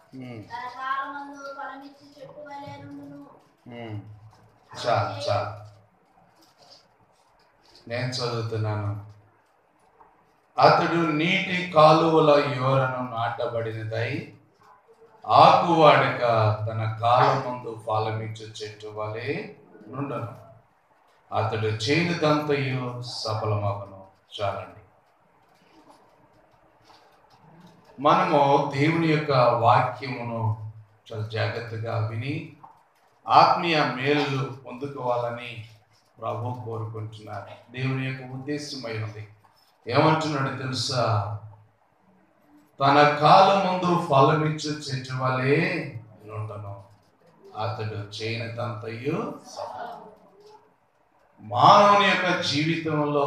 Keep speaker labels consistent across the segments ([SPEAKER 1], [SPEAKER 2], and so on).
[SPEAKER 1] ఉమ్,
[SPEAKER 2] తన కాలమందు ఫలమిచ్చి చెట్టు వలె నుండును
[SPEAKER 1] ఉమ్. చాలు చాలు నేను చదువుతున్నాను అతడు నీటి కాలువల యోరను నాటబడినదై ఆకువాడక తన కాలం ముందు ఫలమిచ్చు చెట్టు వలె నుండను అతడు చేనుదంతయు సఫలమగను చాలండి మనము దేవుని యొక్క వాక్యమును చాలా జాగ్రత్తగా విని ఆత్మీయ మేలు పొందుకోవాలని ప్రభు కోరుకుంటున్నారు దేవుని యొక్క ఉద్దేశమైనది ఏమంటున్నాడు తెలుసా తన కాలం ముందు ఫలమిచ్చు చెట్టు వలె నుండను అతడు చేయనిదంతయు మానవుని యొక్క జీవితంలో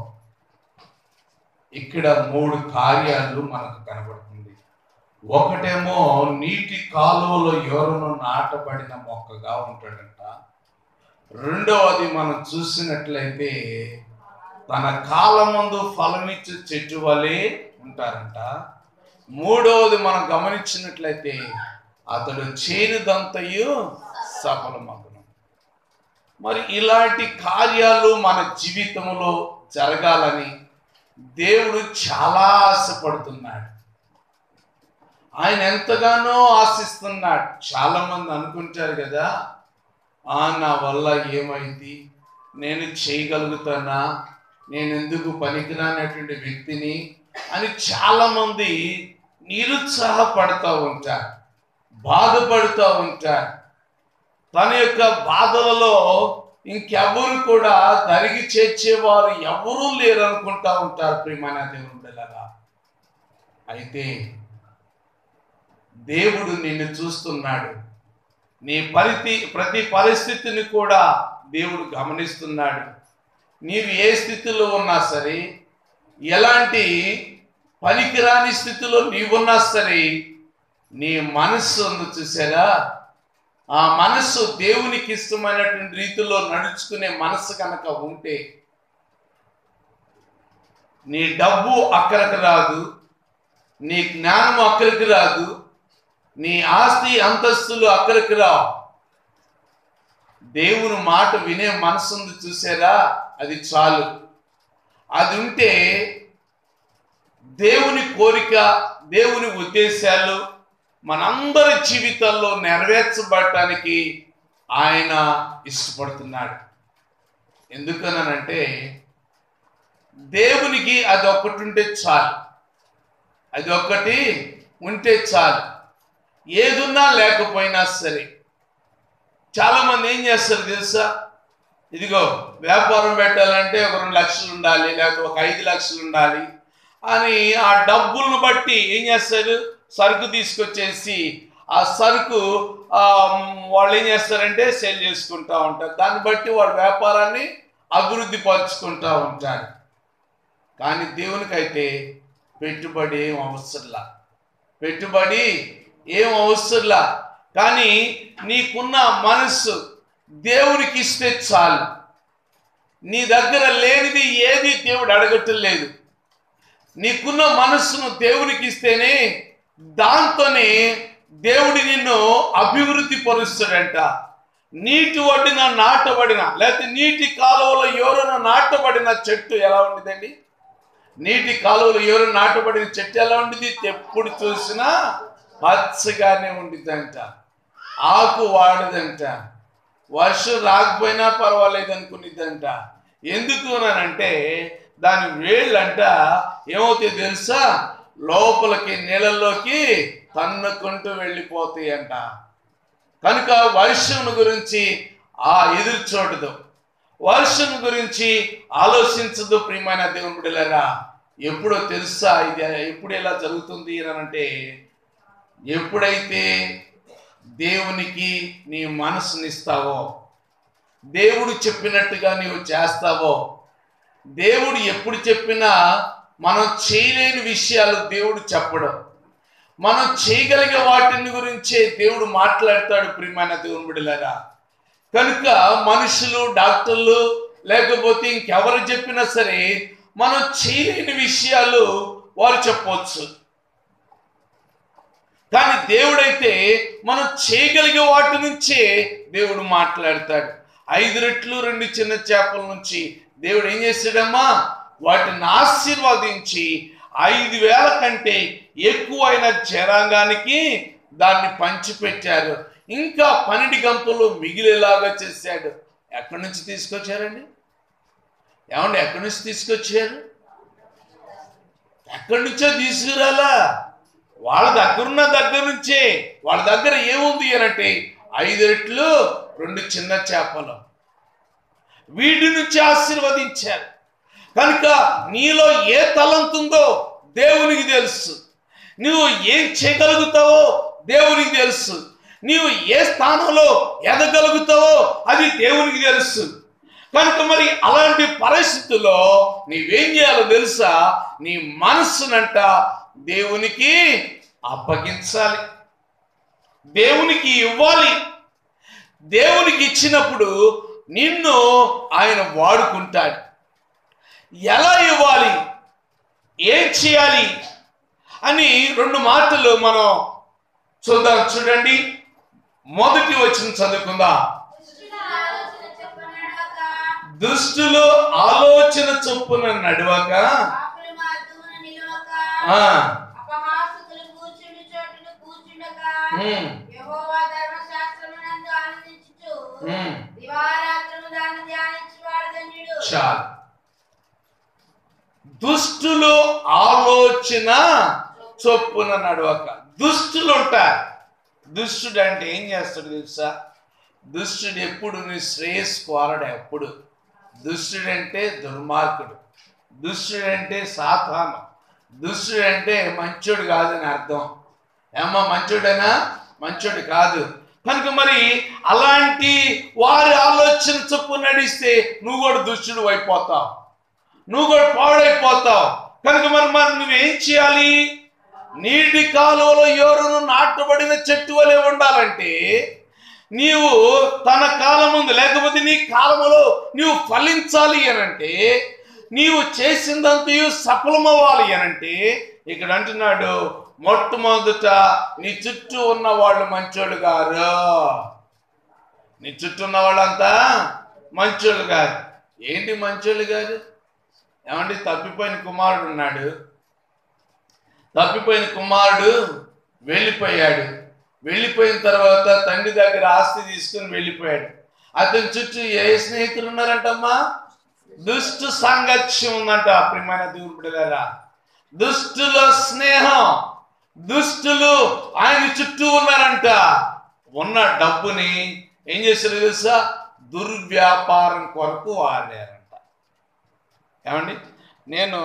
[SPEAKER 1] ఇక్కడ మూడు కార్యాలు మనకు కనబడుతుంది ఒకటేమో నీటి కాలువలో ఎవరును నాటబడిన మొక్కగా ఉంటాడంట రెండవది మనం చూసినట్లయితే తన కాలం ముందు ఫలమిచ్చే చెట్టు వలె ఉంటారంట మూడవది మనం గమనించినట్లయితే అతడు చేనుదంతయు సఫలమగును మరి ఇలాంటి కార్యాలు మన జీవితంలో జరగాలని దేవుడు చాలా ఆశపడుతున్నాడు ఆయన ఎంతగానో ఆశిస్తున్నాడు చాలా మంది అనుకుంటారు కదా ఆ నా వల్ల ఏమైంది నేను చేయగలుగుతానా నేను ఎందుకు పనికిరానటువంటి వ్యక్తిని అని చాలా మంది నిరుత్సాహపడుతూ ఉంటారు బాధపడుతూ ఉంటారు తన యొక్క బాధలలో ఇంకెవరు కూడా దరిగి చేర్చేవారు ఎవరూ లేరు అనుకుంటా ఉంటారు ప్రియమైన దేవుని బిడ్డలారా అయితే దేవుడు నిన్ను చూస్తున్నాడు నీ పరితి ప్రతి పరిస్థితిని కూడా దేవుడు గమనిస్తున్నాడు నీవు ఏ స్థితిలో ఉన్నా సరే ఎలాంటి పనికిరాని స్థితిలో నీవున్నా సరే నీ మనస్సు ఉంది చూసారా ఆ మనస్సు దేవునికి ఇష్టమైనటువంటి రీతిలో నడుచుకునే మనస్సు కనుక ఉంటే నీ డబ్బు అక్కడికి రాదు నీ జ్ఞానం అక్కడికి రాదు నీ ఆస్తి అంతస్తులు అక్కడికి రావు దేవుని మాట వినే మనసు ఉంది చూసారా అది చాలు అది ఉంటే దేవుని కోరిక దేవుని ఉద్దేశాలు మనందరి జీవితాల్లో నెరవేర్చబడటానికి ఆయన ఇష్టపడుతున్నాడు ఎందుకనంటే దేవునికి అది ఒక్కటి ఉంటే చాలు అది ఒక్కటి ఉంటే చాలు ఏదున్నా లేకపోయినా సరే చాలా మంది ఏం చేస్తారు తెలుసా ఇదిగో వ్యాపారం పెట్టాలంటే ఒక రెండు లక్షలు ఉండాలి లేకపోతే ఒక ఐదు లక్షలు ఉండాలి అని ఆ డబ్బులను బట్టి ఏం చేస్తారు సరుకు తీసుకొచ్చేసి ఆ సరుకు ఆ, వాళ్ళు ఏం చేస్తారంటే సేల్ చేసుకుంటా ఉంటారు దాన్ని బట్టి వాళ్ళ వ్యాపారాన్ని అభివృద్ధి పరుచుకుంటా ఉంటారు కానీ దేవునికైతే పెట్టుబడి ఏం అవసరంలా పెట్టుబడి ఏం అవసరంలా కానీ నీకున్న మనస్సు దేవునికి ఇస్తే చాలు నీ దగ్గర లేనిది ఏది దేవుడు అడగటం లేదు నీకున్న మనస్సును దేవునికి ఇస్తేనే దాంతోనే దేవుడి నిన్ను అభివృద్ధి పరుస్తాడంట నీటి ఒడ్డిన నాటబడిన లేకపోతే నీటి కాలువలో ఎవరైనా నాటబడిన చెట్టు ఎలా ఉండదండి నీటి కాలువలో ఎవరు నాటబడిన చెట్టు ఎలా ఉండేది ఎప్పుడు చూసినా పచ్చగానే ఉండిద్దంట ఆకు వాడదంట వర్షం రాకపోయినా పర్వాలేదు అనుకునిద్దంట ఎందుకు అనంటే దాని వేళ్ళంట ఏమవుతాయి తెలుసా లోపలికి నీళ్ళల్లోకి తన్నుకుంటూ వెళ్ళిపోతాయి అంట కనుక వర్షం గురించి ఆ ఎదురు చూడదు వర్షం గురించి ఆలోచించదు ప్రియమైన దేవుని బిడ్డలారా ఎప్పుడో తెలుసా ఇది ఎప్పుడు ఎలా జరుగుతుంది అని అంటే ఎప్పుడైతే దేవునికి నీ మనసునిస్తావో దేవుడు చెప్పినట్టుగా నీవు చేస్తావో దేవుడు ఎప్పుడు చెప్పినా మనం చేయలేని విషయాలు దేవుడు చెప్పడం మనం చేయగలిగే వాటిని గురించే దేవుడు మాట్లాడతాడు ప్రియమైన దేవుని బిడ్డలారా కనుక మనుషులు డాక్టర్లు లేకపోతే ఇంకెవరు చెప్పినా సరే మనం చేయలేని విషయాలు వారు చెప్పవచ్చు కానీ దేవుడైతే మనం చేయగలిగే వాటి నుంచే దేవుడు మాట్లాడతాడు ఐదు రెట్లు రెండు చిన్న చేపల నుంచి దేవుడు ఏం చేశాడమ్మా వాటిని ఆశీర్వదించి ఐదు వేల కంటే ఎక్కువైన జనాంగానికి దాన్ని పంచిపెట్టారు ఇంకా పన్నెండు గంపలు మిగిలేలాగా చేశాడు ఎక్కడి నుంచి తీసుకొచ్చారండి ఏమండి ఎక్కడి నుంచి తీసుకొచ్చారు ఎక్కడి నుంచో తీసుకురాలా వాళ్ళ దగ్గరున్న దగ్గర నుంచే వాళ్ళ దగ్గర ఏముంది అని అంటే ఐదు రెట్లు రెండు చిన్న చేపలు వీటి నుంచి ఆశీర్వదించారు కనుక నీలో ఏ తలంతుందో దేవునికి తెలుసు నువ్వు ఏం చేయగలుగుతావో దేవునికి తెలుసు నీవు ఏ స్థానంలో ఎదగలుగుతావో అది దేవునికి తెలుసు కనుక మరి అలాంటి పరిస్థితుల్లో నీవేం చేయాలో తెలుసా నీ మనస్సునంట దేవునికి అప్పగించాలి దేవునికి ఇవ్వాలి దేవునికి ఇచ్చినప్పుడు నిన్ను ఆయన వాడుకుంటాడు ఎలా ఇవ్వాలి ఏం చేయాలి అని రెండు మాటలు మనం చూద్దాం చూడండి మొదటి వచ్చిన చదువుకుందాం
[SPEAKER 2] దుష్టుల ఆలోచన చొప్పున
[SPEAKER 1] దుష్టులు ఆలోచన చొప్పున
[SPEAKER 2] నడవక,
[SPEAKER 1] నడవక
[SPEAKER 2] పాపుల మార్గమున నిలవక,
[SPEAKER 1] ఆ,
[SPEAKER 2] అపహాసకులు కూర్చుండు చోటున కూర్చుండక,
[SPEAKER 1] ఉమ్,
[SPEAKER 2] యెహోవా ధర్మశాస్త్రమునందు ఆనందించుచు,
[SPEAKER 1] ఉమ్,
[SPEAKER 2] దివారాత్రము దాన్ని ధ్యానించువాడు ధన్యుడు.
[SPEAKER 1] చాలు దుష్టులు ఆలోచన చొప్పున నడవక దుష్టులు ఉంటారు దుష్టుడు అంటే ఏం చేస్తాడు తెలుసా దుష్టుడు ఎప్పుడు నీ శ్రేయస్ కోరడు ఎప్పుడు దుష్టుడు అంటే దుర్మార్గుడు దుష్టుడు అంటే సాతాను దుష్టుడు అంటే మంచోడు కాదని అర్థం ఏమ్మా మంచోడేనా మంచోడు కాదు కనుక మరి అలాంటి వారి ఆలోచన చొప్పు నడిస్తే నువ్వు కూడా దుష్టుడు అయిపోతావు నువ్వు కూడా పాడైపోతావు కనుక మరి మరి నువ్వేం చేయాలి నీటి కాలువలో ఎవరును నాటబడిన చెట్టు వలె ఉండాలంటే నీవు తన కాలం ముందు లేకపోతే నీ కాలములో నీవు ఫలించాలి అనంటే నీవు చేసిందంతయు సఫలమవ్వాలి అనంటే ఇక్కడ అంటున్నాడు మొట్టమొదట నీ చుట్టూ ఉన్న వాళ్ళు మంచోళ్ళు గారు నీ చుట్టూ ఉన్న వాళ్ళంతా మంచోళ్ళు గారు ఏంటి మంచోళ్ళు గారు ఏమండి తప్పిపోయిన కుమారుడు ఉన్నాడు తప్పిపోయిన కుమారుడు వెళ్ళిపోయాడు వెళ్ళిపోయిన తర్వాత తండ్రి దగ్గర ఆస్తి తీసుకుని వెళ్ళిపోయాడు అతని చుట్టూ ఏ స్నేహితులు ఉన్నారంటమ్మా దుష్టు సాంగత్యం ఉందంట ప్రియమైన దేవుడు బిడ్డలారా దుష్టుల స్నేహం దుష్టులు ఆయన చుట్టూ ఉన్నారంట ఉన్న డబ్బుని ఏం చేశారు తెలుసా దుర్వ్యాపారం కొరకు వాడారంట ఏమండి నేను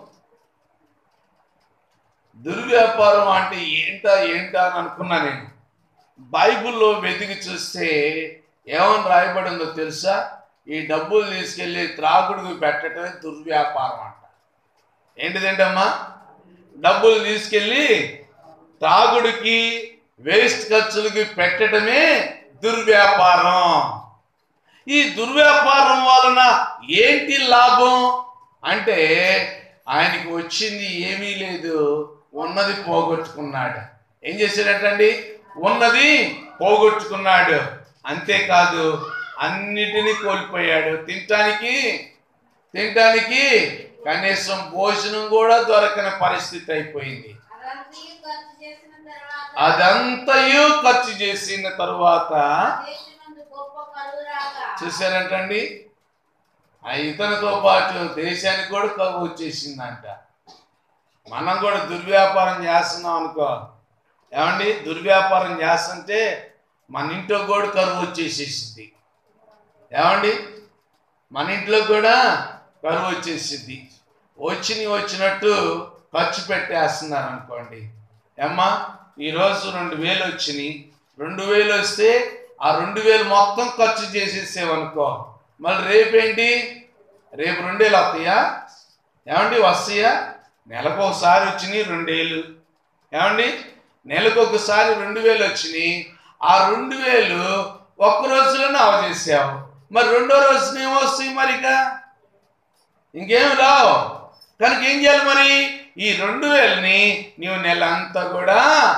[SPEAKER 1] దుర్వ్యాపారం అంటే ఏంటా ఏంటా అని అనుకున్నా నేను బైబిల్లో వెతికి చూస్తే ఏమని రాయబడిందో తెలుసా ఈ డబ్బులు తీసుకెళ్ళి త్రాగుడికి పెట్టడమే దుర్వ్యాపారం అంట ఏంటిదేంటమ్మా డబ్బులు తీసుకెళ్ళి తాగుడికి వేస్ట్ ఖర్చులకి పెట్టడమే దుర్వ్యాపారం ఈ దుర్వ్యాపారం వలన ఏంటి లాభం అంటే ఆయనకి వచ్చింది ఏమీ లేదు ఉన్నది పోగొట్టుకున్నాడు ఏం చేశాడటండి ఉన్నది పోగొట్టుకున్నాడు అంతేకాదు అన్నిటినీ కోల్పోయాడు తినటానికి తినటానికి కనీసం భోజనం కూడా దొరకని పరిస్థితి అయిపోయింది
[SPEAKER 2] అదంతయు ఖర్చు చేసిన తర్వాత
[SPEAKER 1] అదంతయు ఖర్చు చేసిన తరువాత
[SPEAKER 2] దేశమందు గొప్ప కరువు రాగా
[SPEAKER 1] చూసారంటండి ఆ ఇతనితో పాటు దేశానికి కూడా కరువు వచ్చేసిందంట మనం కూడా దుర్వ్యాపారం చేస్తున్నాం అనుకో ఏమండి దుర్వ్యాపారం చేస్తుంటే మన ఇంట్లో కూడా కరువు వచ్చేసేసింది ఏమండి మన ఇంట్లో కూడా కరువు వచ్చేసింది వచ్చినవి వచ్చినట్టు ఖర్చు పెట్టేస్తున్నారు అనుకోండి ఏమ్మా ఈరోజు రెండు వేలు వచ్చినాయి రెండు వేలు వస్తే ఆ రెండు వేలు మొత్తం ఖర్చు చేసేసేవనుకో మళ్ళీ రేపేంటి రేపు రెండు వేలు వస్తాయా ఏమండి వస్తాయా నెలకు ఒకసారి వచ్చినాయి రెండేళ్ళు ఏమండి నెలకు ఒకసారి రెండు వేలు వచ్చినాయి ఆ రెండు వేలు ఒక్క రోజులోనే అవజేసావు మరి రెండో రోజున ఏమొస్తాయి మరిగా ఇంకేం రావు కనుక ఏం చేయాలి మరి ఈ రెండు వేలని నీవు నెల అంతా కూడా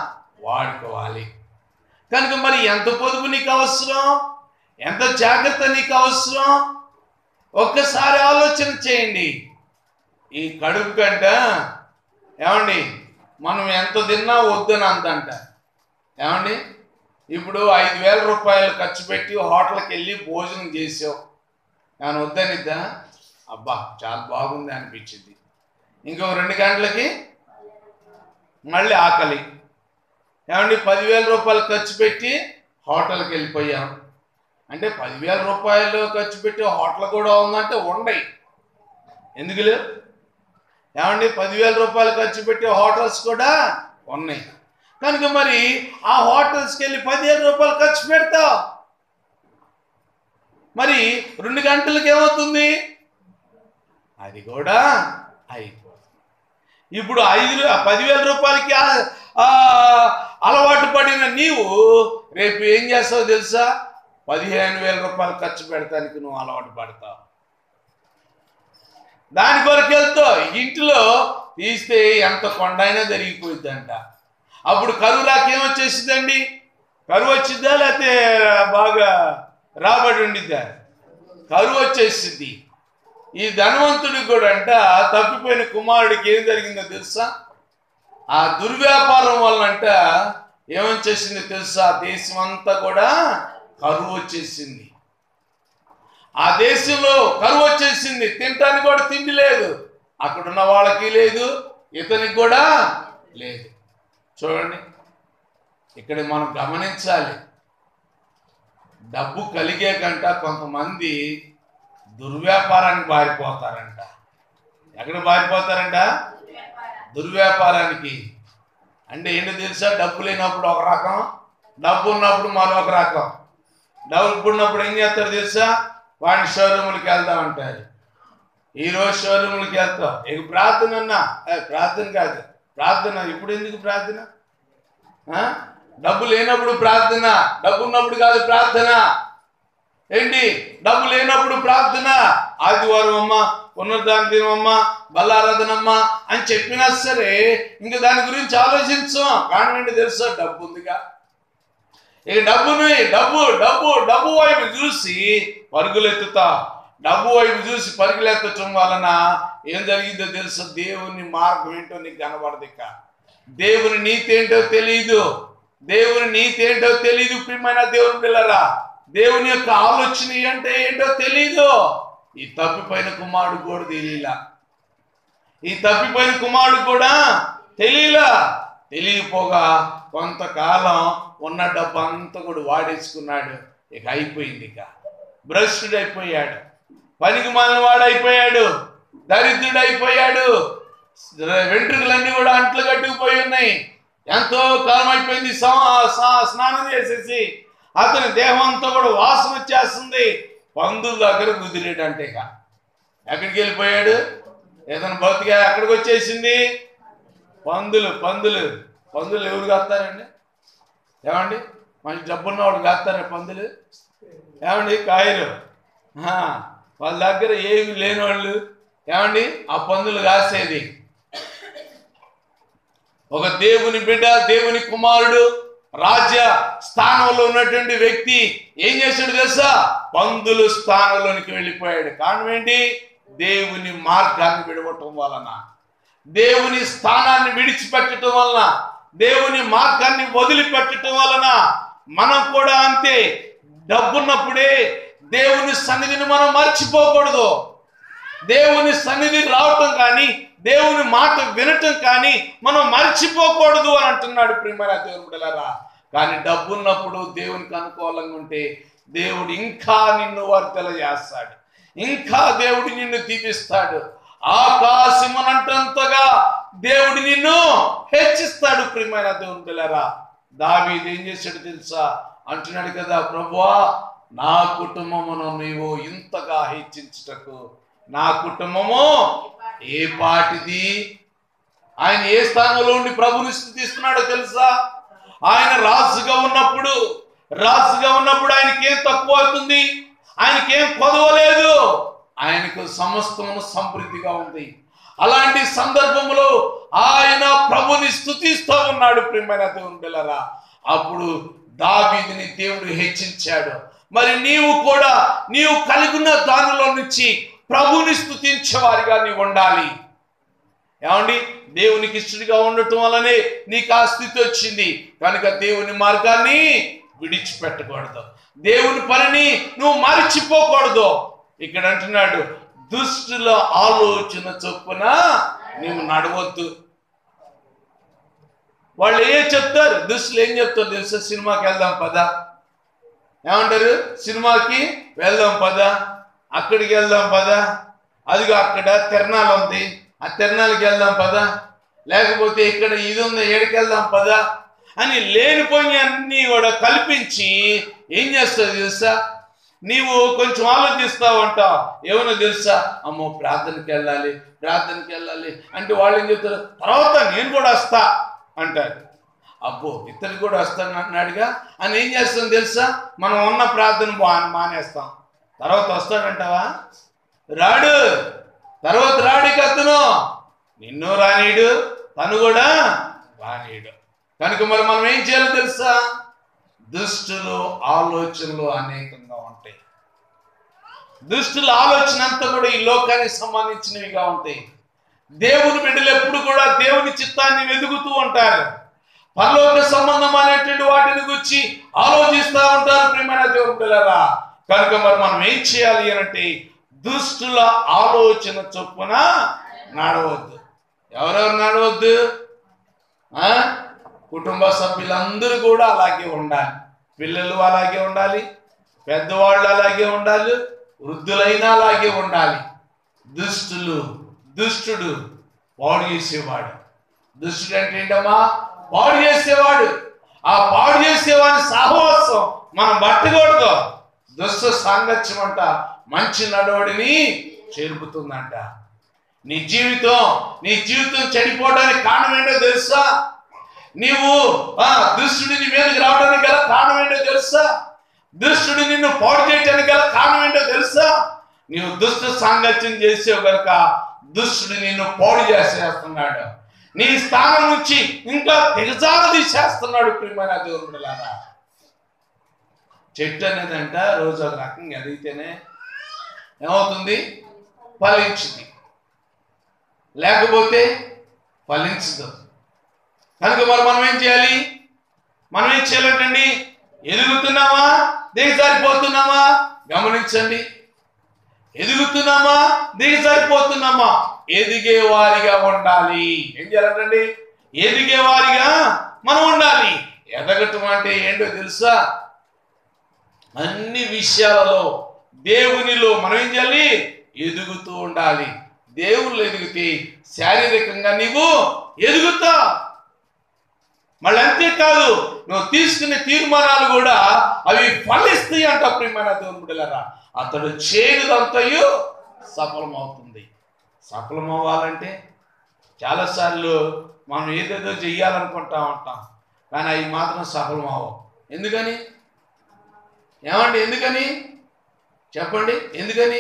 [SPEAKER 1] వాడుకోవాలి కనుక మరి ఎంత పొదుపు నీకు అవసరం ఎంత జాగ్రత్త నీకు అవసరం ఒక్కసారి ఆలోచన చేయండి ఈ కడుపు కంట ఏమండి మనం ఎంత తిన్నా వద్దని అంతంట ఏమండి ఇప్పుడు ఐదు వేల రూపాయలు ఖర్చు పెట్టి హోటల్కి వెళ్ళి భోజనం చేసావు నేను వద్దనిద్దా అబ్బా చాలా బాగుంది అనిపించింది ఇంకో రెండు గంటలకి మళ్ళీ ఆకలి ఏమండి పదివేల రూపాయలు ఖర్చు పెట్టి హోటల్కి వెళ్ళిపోయాం అంటే పదివేల రూపాయలు ఖర్చు పెట్టి హోటల్ కూడా ఉందంటే ఉండయి ఎందుకు లేవు ఏమండి పదివేల రూపాయలు ఖర్చు పెట్టి హోటల్స్ కూడా ఉన్నాయి కనుక మరి ఆ హోటల్స్కి వెళ్ళి పదిహేను రూపాయలు ఖర్చు పెడతావు మరి రెండు గంటలకు ఏమవుతుంది అది కూడా అయిపోతుంది ఇప్పుడు ఐదు రూ- పదివేల రూపాయలకి ఆ- ఆ అలవాటు పడిన నీవు రేపు ఏం చేస్తావు తెలుసా పదిహేను వేల రూపాయలు ఖర్చు పెడతానికి నువ్వు అలవాటు పడతావు దాని కొరకు వెళ్తావు ఇంటిలో తీస్తే ఎంత కొండైనా జరిగిపోయిందంట అప్పుడు కరువు రాకేమొచ్చేసిందండి కరువు వచ్చిందా లేకపోతే బాగా రాబడి ఉండిద్దా కరువు వచ్చేసింది ఈ ధనవంతుడికి కూడా అంట తప్పిపోయిన కుమారుడికి ఏం జరిగిందో తెలుసా ఆ దుర్వ్యాపారం వల్లంట ఏమొచ్చేసింది తెలుసా దేశం అంతా కూడా కరువు వచ్చేసింది ఆ దేశంలో కరువు వచ్చేసింది తినటానికి కూడా తిండి లేదు అక్కడున్న వాళ్ళకి లేదు ఇతనికి కూడా లేదు చూడండి ఇక్కడ మనం గమనించాలి డబ్బు కలిగే కంట కొంతమంది దుర్వ్యాపారానికి బారిపోతారంట ఎక్కడ బారిపోతారంట దుర్వ్యాపారానికి అంటే ఏంటో తెలుసా డబ్బు లేనప్పుడు ఒక రకం డబ్బు ఉన్నప్పుడు మరొక రకం డబ్బు ఉన్నప్పుడు ఏం చేస్తారు తెలుసా వాడిని షోరూములకి వెళ్దాం అంటారు ఈ రోజు షోరూములకి వెళ్తాం ఇక ప్రార్థన అన్నా ఏ, ప్రార్థన కాదు ప్రార్థన ఇప్పుడు ఎందుకు ప్రార్థన ఆ? డబ్బు లేనప్పుడు ప్రార్థన డబ్బు ఉన్నప్పుడు కాదు ప్రార్థన ఏంటి డబ్బు లేనప్పుడు ప్రార్థన ఆదివారం అమ్మ పునరుద్ధాన దినం అమ్మ బల్లారాధనమ్మ అని చెప్పినా సరే ఇంక దాని గురించి ఆలోచించాం కారణం ఏంటి తెలుసా డబ్బు ఉందిగా ఇక డబ్బుని డబ్బు డబ్బు డబ్బు వైపు చూసి పరుగులు ఎత్తుతా డబ్బు వైపు చూసి పరుగులు ఎత్తటం వలన ఏం జరిగిందో తెలుసా దేవుని మార్గం ఏంటో నీకు కనబడదు ఇక దేవుని నీతి ఏంటో తెలియదు దేవుని నీతి ఏంటో తెలియదు ప్రియమైన దేవుని పిల్లరా దేవుని యొక్క ఆలోచన అంటే ఏంటో తెలియదు ఈ తప్పిపోయిన కుమారుడు కూడా తెలియలా ఈ తప్పిపోయిన కుమారుడు కూడా తెలియలా తెలియపోగా కొంతకాలం ఉన్న డబ్బు అంతా కూడా వాడేసుకున్నాడు ఇక అయిపోయింది ఇక భ్రష్టుడు అయిపోయాడు పనికి మాలిన వాడు అయిపోయాడు దరిద్రుడు అయిపోయాడు వెంట్రుకలన్నీ కూడా అంట్లు కట్టుకుపోయి ఉన్నాయి ఎంతో కాలం అయిపోయింది సా- సా- స్నానం చేసేసి అతని దేహం అంతా కూడా వాసన వచ్చేస్తుంది పందుల దగ్గర కుదిరేడంటే ఇక ఎక్కడికి వెళ్ళిపోయాడు ఏదైనా బతిగా ఎక్కడికి వచ్చేసింది పందులు పందులు పందులు ఎవరు కాస్తారండి ఏమండి మంచి డబ్బున్న వాడు కాస్తారా పందులు ఏమండి కాయలు ఆ, వాళ్ళ దగ్గర ఏమి లేని వాళ్ళు ఏమండి ఆ పందులు కాసేది ఒక దేవుని బిడ్డ దేవుని కుమారుడు రాజ్య స్థానంలో ఉన్నటువంటి వ్యక్తి ఏం చేశాడు తెలుసా పందులు స్థానంలోనికి వెళ్ళిపోయాడు కారణం ఏంటి దేవుని మార్గాన్ని విడవటం వలన దేవుని స్థానాన్ని విడిచిపెట్టడం వలన దేవుని మార్గాన్ని వదిలిపెట్టడం వలన మనం కూడా అంతే డబ్బున్నప్పుడే దేవుని సన్నిధిని మనం మర్చిపోకూడదు దేవుని సన్నిధి రావటం కానీ దేవుని మాట వినటం కానీ మనం మర్చిపోకూడదు అని అంటున్నాడు ప్రియమైన దేవుని బిడ్డలారా కానీ డబ్బున్నప్పుడు దేవునికి అనుకూలంగా ఉంటే దేవుడు ఇంకా నిన్ను వర్తల చేస్తాడు ఇంకా దేవుడు నిన్ను దీపిస్తాడు ఆకాశమునంతంతగా దేవుడు నిన్ను హెచ్చిస్తాడు ప్రియమైన దేవుని బిడ్డలారా దావీదు ఏం చేశాడు తెలుసా అంటున్నాడు కదా ప్రభువా నా కుటుంబమును నీవు ఇంతగా హెచ్చించుటకు నా కుటుంబము ఏ పాటిది ఆయన ఏ స్థానంలో ఉండి ప్రభుని స్థుతిస్తున్నాడో తెలుసా ఆయన రాజుగా ఉన్నప్పుడు రాజుగా ఉన్నప్పుడు ఆయనకేం తక్కువ అవుతుంది ఆయనకేం కొదవలేదు ఆయనకు సమస్తమును సమృద్ధిగా ఉంది అలాంటి సందర్భంలో ఆయన ప్రభుని స్థుతిస్తూ ఉన్నాడు ప్రియమైన దేవుని బిళ్ళరా అప్పుడు దావీదిని దేవుడు హెచ్చించాడు మరి నీవు కూడా నీవు కలిగిన దానిలో నుంచి ప్రభుని స్థుతించేవారిగా నీవు ఉండాలి ఏమండి దేవునికి ఇష్టడిగా ఉండటం వల్లనే నీకు ఆ స్థితి వచ్చింది కనుక దేవుని మార్గాన్ని విడిచిపెట్టకూడదు దేవుని పనిని నువ్వు మరిచిపోకూడదు ఇక్కడ అంటున్నాడు దుష్టుల ఆలోచన చొప్పున నువ్వు నడవద్దు వాళ్ళు ఏ చెప్తారు దుస్తులు ఏం చెప్తారు తెలుసా సినిమాకి వెళ్దాం పదా ఏమంటారు సినిమాకి వెళ్దాం పదా అక్కడికి వెళ్దాం పదా అదిగో అక్కడ తిరణాలు ఉంది ఆ తిరణాలకి వెళ్దాం పదా లేకపోతే ఇక్కడ ఇది ఉంది ఏడికి వెళ్దాం పదా అని లేనిపోయి అన్నీ కూడా కల్పించి ఏం చేస్తుంది తెలుసా నీవు కొంచెం ఆలోచిస్తావు అంటావు ఏమన్నా తెలుసా అమ్మో ప్రార్థనకి వెళ్ళాలి ప్రార్థనకి వెళ్ళాలి అంటే వాళ్ళు ఏం చెప్తారు తర్వాత నేను కూడా వస్తా అంటారు అబ్బో ఇతను కూడా వస్తాను అన్నాడుగా అని ఏం చేస్తాం తెలుసా మనం ఉన్న ప్రార్థన బా మానేస్తాం తర్వాత వస్తాడంటావా రాడు తర్వాత రాడికి అతను నిన్ను రానీడు తను కూడా రానీడు కనుక మరి మనం ఏం చేయాలో తెలుసా దుష్టులు ఆలోచనలు అనేకంగా ఉంటాయి దుష్టుల ఆలోచన అంతా కూడా ఈ లోకానికి సంబంధించినవిగా ఉంటాయి దేవుని బిడ్డలు ఎప్పుడు కూడా దేవుని చిత్తాన్ని వెతుకుతూ ఉంటారు పరలోక సంబంధం అనేటువంటి వాటిని గురించి ఆలోచిస్తూ ఉంటారు ప్రియమైన దేవుని పిల్లరా కనుక మరి మనం ఏం చేయాలి అంటే దుష్టుల ఆలోచన చొప్పున నడవద్దు ఎవరెవరు నడవద్దు ఆ? కుటుంబ సభ్యులందరూ కూడా అలాగే ఉండాలి పిల్లలు అలాగే ఉండాలి పెద్దవాళ్ళు అలాగే ఉండాలి వృద్ధులైనా అలాగే ఉండాలి దుష్టులు దుష్టుడు పాడు చేసేవాడు దుష్టుడు అంటే ఏంటమ్మా పాడు చేసేవాడు ఆ పాడు చేసేవాడి సహవాసం మనం పట్టకూడదు దుష్ట సాంగత్యం అంట మంచి నడవడిని చేరుపుతుందంట నీ జీవితం నీ జీవితం చెడిపోవడానికి కారణం ఏంటో తెలుసా నీవు ఆ దుష్టుడి నీ మీదకి రావడానికి గల కారణం ఏంటో తెలుసా దుష్టుడు నిన్ను పాడు చేయడానికి గల కారణం ఏంటో తెలుసా నీవు దుష్ట సాంగత్యం చేసావు గనుక దుష్టుడు నిన్ను పాడు చేసేస్తున్నాడు నీ స్థానం నుంచి ఇంకా దిగజార తీసేస్తున్నాడు ప్రియమైన దేవుడులారా చెట్టు అనేదంట రోజు ఒక రకంగా ఎదిగితేనే ఏమవుతుంది ఫలించింది లేకపోతే ఫలించదు కనుక మరి మనం ఏం చేయాలి మనం ఏం చేయాలంటండి ఎదుగుతున్నామా దిగజారిపోతున్నామా గమనించండి ఎదుగుతున్నామా దిగజారిపోతున్నామా ఎదిగే వారిగా ఉండాలి ఏం చేయాలంటండి ఎదిగే వారిగా మనం ఉండాలి ఎదగటం అంటే ఏంటో తెలుసా అన్ని విషయాలలో దేవునిలో మనం ఏం చేయాలి ఎదుగుతూ ఉండాలి దేవుళ్ళు ఎదిగితే శారీరకంగా నీవు ఎదుగుతా మళ్ళీ అంతేకాదు నువ్వు తీసుకునే తీర్మానాలు కూడా అవి ఫలిస్తాయి అంట ప్రియమైన దేవుని బిడ్డలారా అతడు చేయదంతయు సఫలమవుతుంది సఫలం అవ్వాలంటే చాలాసార్లు మనం ఏదేదో చెయ్యాలనుకుంటా ఉంటాం కానీ అవి మాత్రం సఫలం అవ్వవు ఎందుకని ఏమండి ఎందుకని చెప్పండి ఎందుకని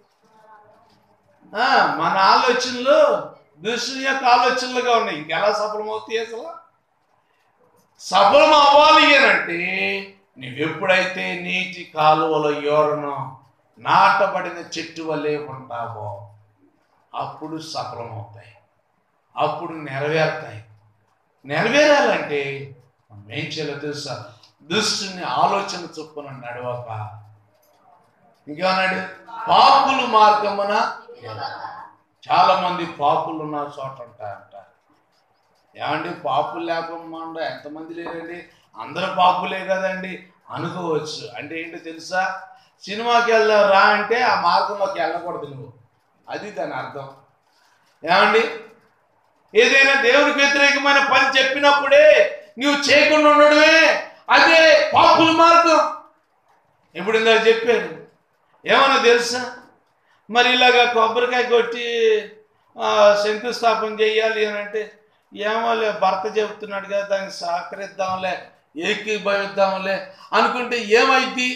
[SPEAKER 1] ఆ, మన ఆలోచనలు దుష్టుని యొక్క ఆలోచనలుగా ఉన్నాయి ఇంకెలా సఫలమవుతాయి అసలు సఫలం అవ్వాలి అని అంటే నువ్వెప్పుడైతే నీటి కాలువలో యోరను నాటబడిన చెట్టు వల్లే ఉంటావో అప్పుడు సఫలమవుతాయి అప్పుడు నెరవేరుతాయి నెరవేరాలంటే మనం ఏం చేయాలో తెలుసా దుష్టుని ఆలోచన చొప్పున నడవక ఇంకేమన్నాడు పాపులు మార్గమున చాలా మంది పాపులు ఉన్న చోట ఉంటారంట ఏమండి పాపులు లేకుండా ఎంతమంది లేరండి అందరూ పాపులే కదండి అనుకోవచ్చు అంటే ఏంటో తెలుసా సినిమాకి వెళ్దాం రా అంటే ఆ మార్గంలోకి వెళ్ళకూడదు నువ్వు అది దాని అర్థం ఏమండి ఏదైనా దేవునికి వ్యతిరేకమైన పని చెప్పినప్పుడే నువ్వు చేయకుండా ఉండడమే అదే పాపుల మార్గం ఇప్పుడు ఇందాక చెప్పాను ఏమన్నా తెలుసా మరి ఇలాగా కొబ్బరికాయ కొట్టి ఆ, శంకుస్థాపన చేయాలి అని అంటే ఏమోలే భర్త చెబుతున్నాడు కదా దానికి సహకరిద్దాంలే ఏకీభవిద్దాంలే అనుకుంటే ఏమైద్ది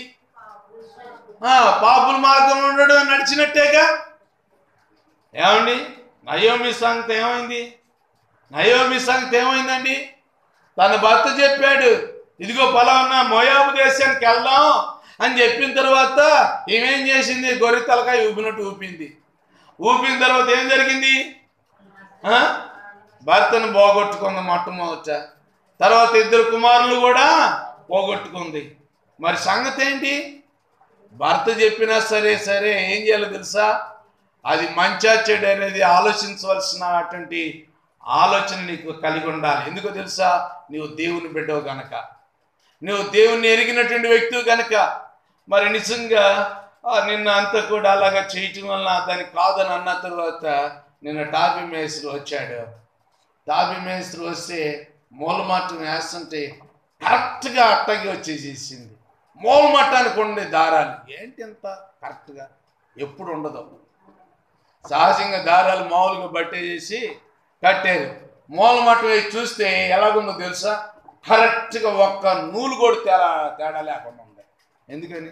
[SPEAKER 1] ఆ, పాపుల మార్గంలో ఉండడం నడిచినట్టేగా ఏమండి నయోమి సంగతి ఏమైంది నయోమి సంగతి ఏమైందండి తన భర్త చెప్పాడు ఇదిగో పలానా మోయాబు దేశానికి వెళ్దాం అని చెప్పిన తర్వాత ఈమెం చేసింది గొర్రె తలకాయ ఊపినట్టు ఊపింది ఊపిన తర్వాత ఏం జరిగింది ఆ? భర్తను పోగొట్టుకుంది మొట్టమొదట తర్వాత ఇద్దరు కుమారులు కూడా పోగొట్టుకుంది మరి సంగతి ఏంటి భర్త చెప్పినా సరే సరే ఏం చేయాలో తెలుసా అది మంచా చెడు అనేది ఆలోచించవలసినటువంటి ఆలోచన నీకు కలిగి ఉండాలి ఎందుకో తెలుసా నీవు దేవుని బిడ్డవు గనక నువ్వు దేవుణ్ణి ఎరిగినటువంటి వ్యక్తివి గనక మరి నిజంగా ఆ, నిన్న అంతా కూడా అలాగా చేయటం వల్ల దానికి కాదని అన్న తర్వాత నిన్న టాపీ మేస్త్రి వచ్చాడు టాపీ మేస్త్రి వస్తే మూలమాటం వేస్తుంటే కరెక్ట్గా అట్టగి వచ్చేసేసింది మూలమట్టానికి ఉండే దారాలు ఏంటి ఎంత కరెక్ట్గా ఎప్పుడు ఉండదు సహజంగా దారాలు మామూలుగా బట్టేసి కట్టారు మూలమట్టం వేసి చూస్తే ఎలాగుందో తెలుసా కరెక్ట్గా ఒక్క నూలు కూడా తేడా తేడా లేకుండా ఉంది ఎందుకని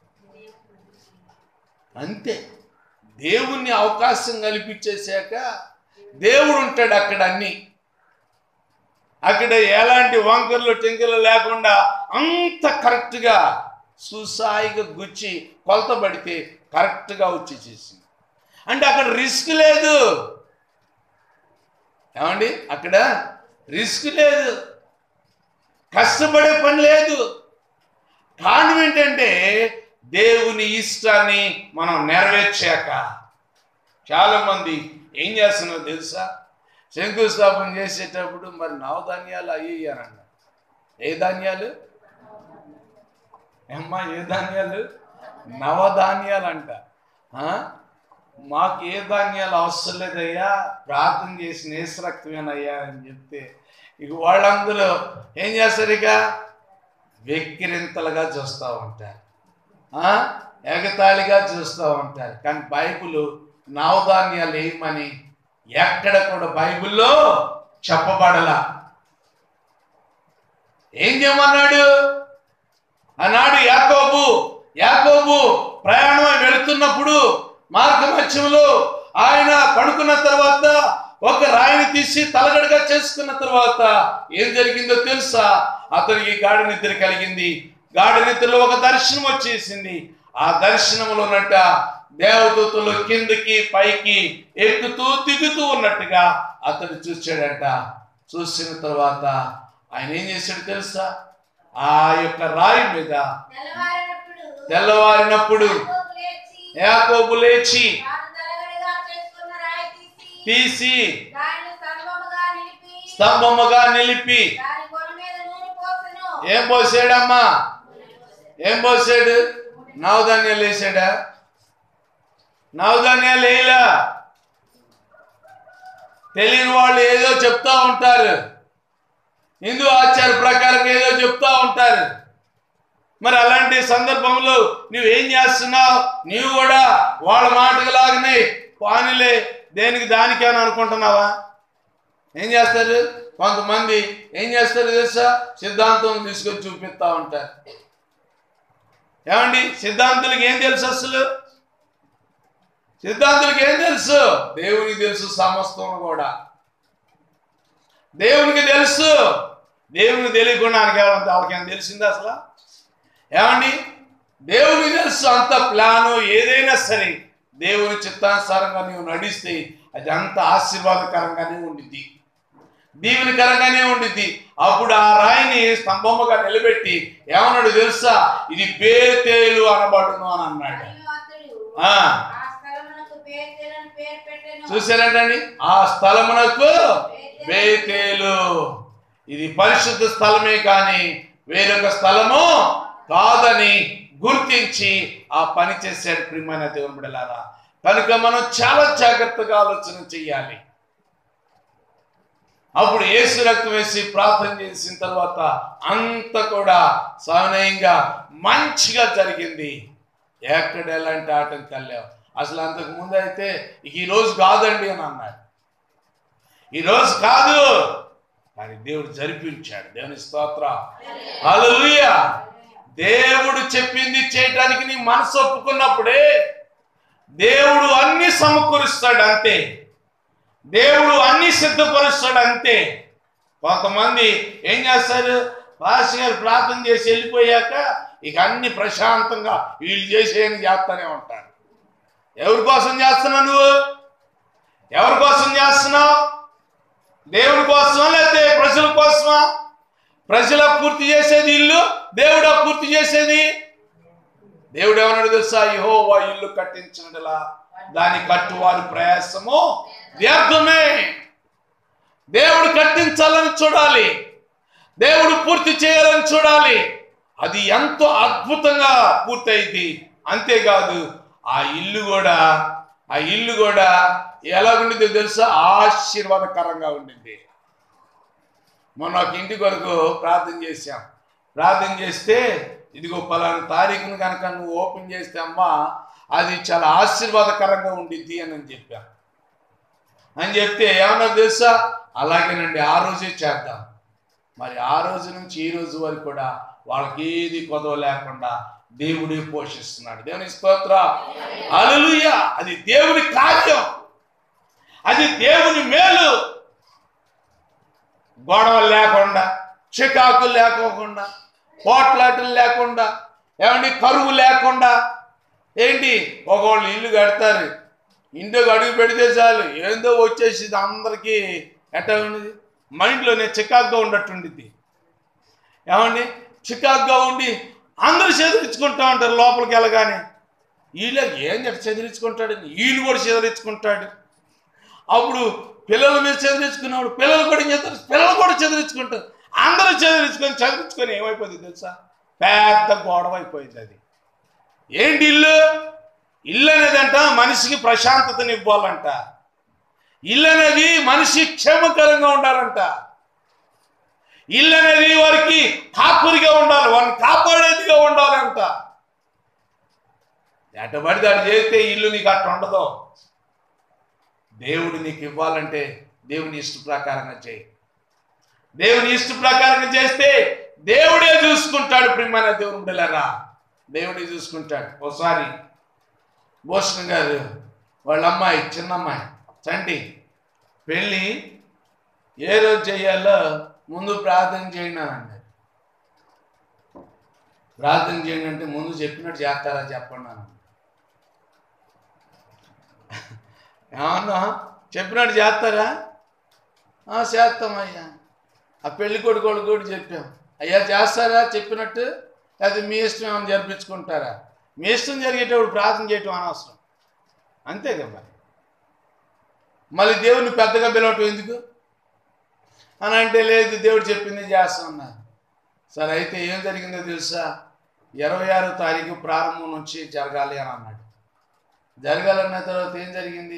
[SPEAKER 1] అంతే దేవుణ్ణి అవకాశం కల్పించేశాక దేవుడు ఉంటాడు అక్కడ అన్ని అక్కడ ఎలాంటి వంకర్లు టెంకర్లు లేకుండా అంత కరెక్ట్గా సుసాయిగా గుచ్చి కొలత పడితే కరెక్ట్గా వచ్చేసేసింది అంటే అక్కడ రిస్క్ లేదు ఏమండి అక్కడ రిస్క్ లేదు కష్టపడే పని లేదు కారణం ఏంటంటే దేవుని ఇష్టాన్ని మనం నెరవేర్చాక చాలా మంది ఏం చేస్తున్నారో తెలుసా శంకుస్థాపన చేసేటప్పుడు మరి నవధాన్యాలు అయ్యారన్న ఏ ధాన్యాలు ఏమ్మా ఏ ధాన్యాలు నవధాన్యాలు అంట ఆ? మాకు ఏ ధాన్యాలు అవసరం లేదయ్యా ప్రార్థన చేసి నేసరక్తమేనయ్యా అని చెప్తే ఇక వాళ్ళందరూ ఏం చేస్తారు ఇక వెక్కిరింతలుగా చూస్తూ ఉంటారు ఆ? ఎగతాళిగా చూస్తూ ఉంటారు కానీ బైబిల్ నవధాన్యాలు వేయమని ఎక్కడ కూడా బైబిల్లో చెప్పబడలా ఏం చేయమన్నాడు ఆనాడు యాకోబు యాకోబు ప్రయాణం వెళుతున్నప్పుడు మార్గమధ్యంలో ఆయన పడుకున్న తర్వాత ఒక రాయిని తీసి తలగడగా చేసుకున్న తర్వాత ఏం జరిగిందో తెలుసా అతనికి గాఢ నిద్ర కలిగింది గాఢ నిద్రలో ఒక దర్శనం వచ్చేసింది ఆ దర్శనంలో ఉన్నట్ట దేవదూతలు కిందకి పైకి ఎక్కుతూ దిగుతూ ఉన్నట్టుగా అతడు చూశాడంట చూసిన తర్వాత ఆయన ఏం చేశాడు తెలుసా ఆ యొక్క రాయి మీద
[SPEAKER 2] తెల్లవారినప్పుడు
[SPEAKER 1] తెల్లవారినప్పుడు
[SPEAKER 2] యాకోబు లేచి
[SPEAKER 1] యాకోబు లేచి
[SPEAKER 2] తాను తలగడగా చేసుకున్న రాయి తీసి
[SPEAKER 1] తీసి
[SPEAKER 2] దానిని స్తంభముగా నిలిపి
[SPEAKER 1] స్తంభముగా నిలిపి
[SPEAKER 2] దాని కొన మీద నూనె పోసెను
[SPEAKER 1] ఏం పోసాడమ్మా ఏం పోసాడు నవధాన్యాలు వేసాడా నవధాన్యాలు వేయలా తెలియని వాళ్ళు ఏదో చెప్తా ఉంటారు హిందూ ఆచార ప్రకారం ఏదో చెప్తా ఉంటారు మరి అలాంటి సందర్భంలో నువ్వేం చేస్తున్నావు నీవు కూడా వాళ్ళ మాటకు లాగానే పానిలే దేనికి దానికి అని అనుకుంటున్నావా ఏం చేస్తారు కొంతమంది ఏం చేస్తారు తెలుసా సిద్ధాంతం తీసుకొని చూపిస్తా ఉంటారు ఏమండి సిద్ధాంతులకు ఏం తెలుసు అసలు సిద్ధాంతులకు ఏం తెలుసు దేవునికి తెలుసు సమస్తం కూడా దేవునికి తెలుసు దేవునికి తెలియకుండా ఆయనకి ఎవరంత వాళ్ళకి తెలిసిందా అసలు ఏమండి దేవునికి తెలుసు అంత ప్లాను ఏదైనా సరే దేవుని చిత్తానుసారంగా నీవు నడిస్తే అది అంత ఆశీర్వాదకరంగానే ఉండిద్ది దీవెనకరంగానే ఉండిద్ది అప్పుడు ఆ రాయిని స్తంభముగా నిలబెట్టి ఏమన్నాడు తెలుసా ఇది బేతేలు అనబడును అని అన్నాడు
[SPEAKER 2] మరియు అతడు
[SPEAKER 1] ఆ.
[SPEAKER 2] ఆ స్థలమునకు బేతేలని పేరు పెట్టెను
[SPEAKER 1] చూసారంటండి ఆ స్థలమునకు బేతేలు ఇది పరిశుద్ధ స్థలమే కానీ వేరొక స్థలము కాదని గుర్తించి ఆ పని చేశాడు ప్రియమైన దేవుని బిడ్డలారా కనుక మనం చాలా జాగ్రత్తగా ఆలోచన చెయ్యాలి అప్పుడు ఏసు రక్తం వేసి ప్రార్థన చేసిన తర్వాత అంత కూడా సవినయంగా మంచిగా జరిగింది ఎక్కడ ఎలాంటి ఆటంకాలు లేవు అసలు అంతకు ముందు అయితే ఈ రోజు కాదండి అని అన్నాడు ఈ రోజు కాదు కానీ దేవుడు జరిపించాడు దేవుని స్తోత్ర హల్లెలూయా దేవుడు చెప్పింది చేయటానికి నీ మనసు ఒప్పుకున్నప్పుడే దేవుడు అన్ని సమకూరుస్తాడు అంతే దేవుడు అన్ని సిద్ధపరుస్తాడు అంతే కొంతమంది ఏం చేస్తారు పాస్టర్ గారు ప్రార్థన చేసి వెళ్ళిపోయాక ఇక అన్ని ప్రశాంతంగా వీళ్ళు చేసేయని చేస్తూనే ఉంటారు ఎవరి కోసం చేస్తున్నావు నువ్వు ఎవరి కోసం చేస్తున్నావు దేవుడి కోసమా లేకపోతే ప్రజల కోసమా ప్రజల పూర్తి చేసేది ఇల్లు దేవుడా పూర్తి చేసేది దేవుడు ఏమన్నాడు తెలుసా యెహోవా ఇల్లు కట్టించినలా దాని కట్టువారి ప్రయాసము వ్యర్థమే దేవుడు కట్టించాలని చూడాలి దేవుడు పూర్తి చేయాలని చూడాలి అది ఎంతో అద్భుతంగా పూర్తయింది అంతేకాదు ఆ ఇల్లు కూడా ఆ ఇల్లు కూడా ఎలా ఉండిందో తెలుసా ఆశీర్వాదకరంగా ఉండింది మొన్న ఒక ఇంటి కొరకు ప్రార్థన చేశాం ప్రార్థన చేస్తే ఇదిగో పలానా తారీఖును కనుక నువ్వు ఓపెన్ చేస్తే అమ్మా అది చాలా ఆశీర్వాదకరంగా ఉండిద్ది అని అని చెప్పా అని చెప్తే ఏమన్నా తెలుసా అలాగేనండి ఆ రోజే చేద్దాం మరి ఆ రోజు నుంచి ఈ రోజు వరకు కూడా వాళ్ళకి ఏది కొదవ లేకుండా దేవుడే పోషిస్తున్నాడు దేవుని స్తోత్ర అలలుయ అది దేవుని కార్యం అది దేవుని మేలు గొడవలు లేకుండా చికాకులు లేకోకుండా పోట్లాటలు లేకుండా ఏమండి కరువు లేకుండా ఏంటి ఒకళ్ళు ఇల్లు కడతారు ఇంటికి అడుగు పెడితే చాలు ఏందో వచ్చేసి అందరికీ ఎట్లా ఉండేది మైండ్లోనే చికాకుగా ఉన్నట్టుండిద్ది ఏమండి చికాకుగా ఉండి అందరూ చెదిరించుకుంటా ఉంటారు లోపలికి వెళ్ళగానే వీళ్ళ ఏం చెప్పి చెదిరించుకుంటాడని వీళ్ళు కూడా చెదిరించుకుంటాడు అప్పుడు పిల్లల మీద చెదిరించుకున్నాడు పిల్లలు కూడా ఏం చేస్తారు పిల్లలు కూడా చెదిరించుకుంటారు అందరూ చెదిరించుకొని చదివించుకొని ఏమైపోయింది తెలుసా పెద్ద గొడవ అయిపోయింది అది ఏంటి ఇల్లు ఇల్లు అనేదంట మనిషికి ప్రశాంతతని ఇవ్వాలంట ఇల్లు అనేది మనిషి క్షేమకరంగా ఉండాలంట ఇల్లు అనేది వారికి కాపురిగా ఉండాలి వారిని కాపాడేదిగా ఉండాలంట ఎట్టబడితే అటు చేస్తే ఇల్లు నీకు అట్ట ఉండదు దేవుడు నీకు ఇవ్వాలంటే దేవుని ఇష్ట ప్రకారంగా చేయి దేవుని ఇష్ట ప్రకారంగా చేస్తే దేవుడే చూసుకుంటాడు ప్రియమైన దేవుని బిడ్డలారా దేవుడే చూసుకుంటాడు ఒకసారి భూషణ్ గారు వాళ్ళ అమ్మాయి చిన్న అమ్మాయి చంటి పెళ్ళి ఏ రోజు చేయాలో ముందు ప్రార్థన చేయండి అని అన్నారు ప్రార్థన చేయండి అంటే ముందు చెప్పినట్టు చేస్తారా చెప్పండి అని ఏమన్నా చెప్పినట్టు చేస్తారా "ఆ, చేస్తామయ్యా ఆ పెళ్లి కొడుకు వాళ్ళు కూడా చెప్పాం అయ్యా చేస్తారా చెప్పినట్టు అది మీ ఇష్టం ఏమైనా జరిపించుకుంటారా మీ ఇష్టం జరిగేటప్పుడు ప్రార్థన చేయటం అనవసరం అంతే కదా మరి మళ్ళీ దేవుని పెద్దగా పిలవటం ఎందుకు అని అంటే లేదు దేవుడు చెప్పింది చేస్తాం అన్నారు సరే అయితే ఏం జరిగిందో తెలుసా ఇరవై ఆరో తారీఖు ప్రారంభం నుంచి జరగాలి అని అన్నాడు జరగాలన్న తర్వాత ఏం జరిగింది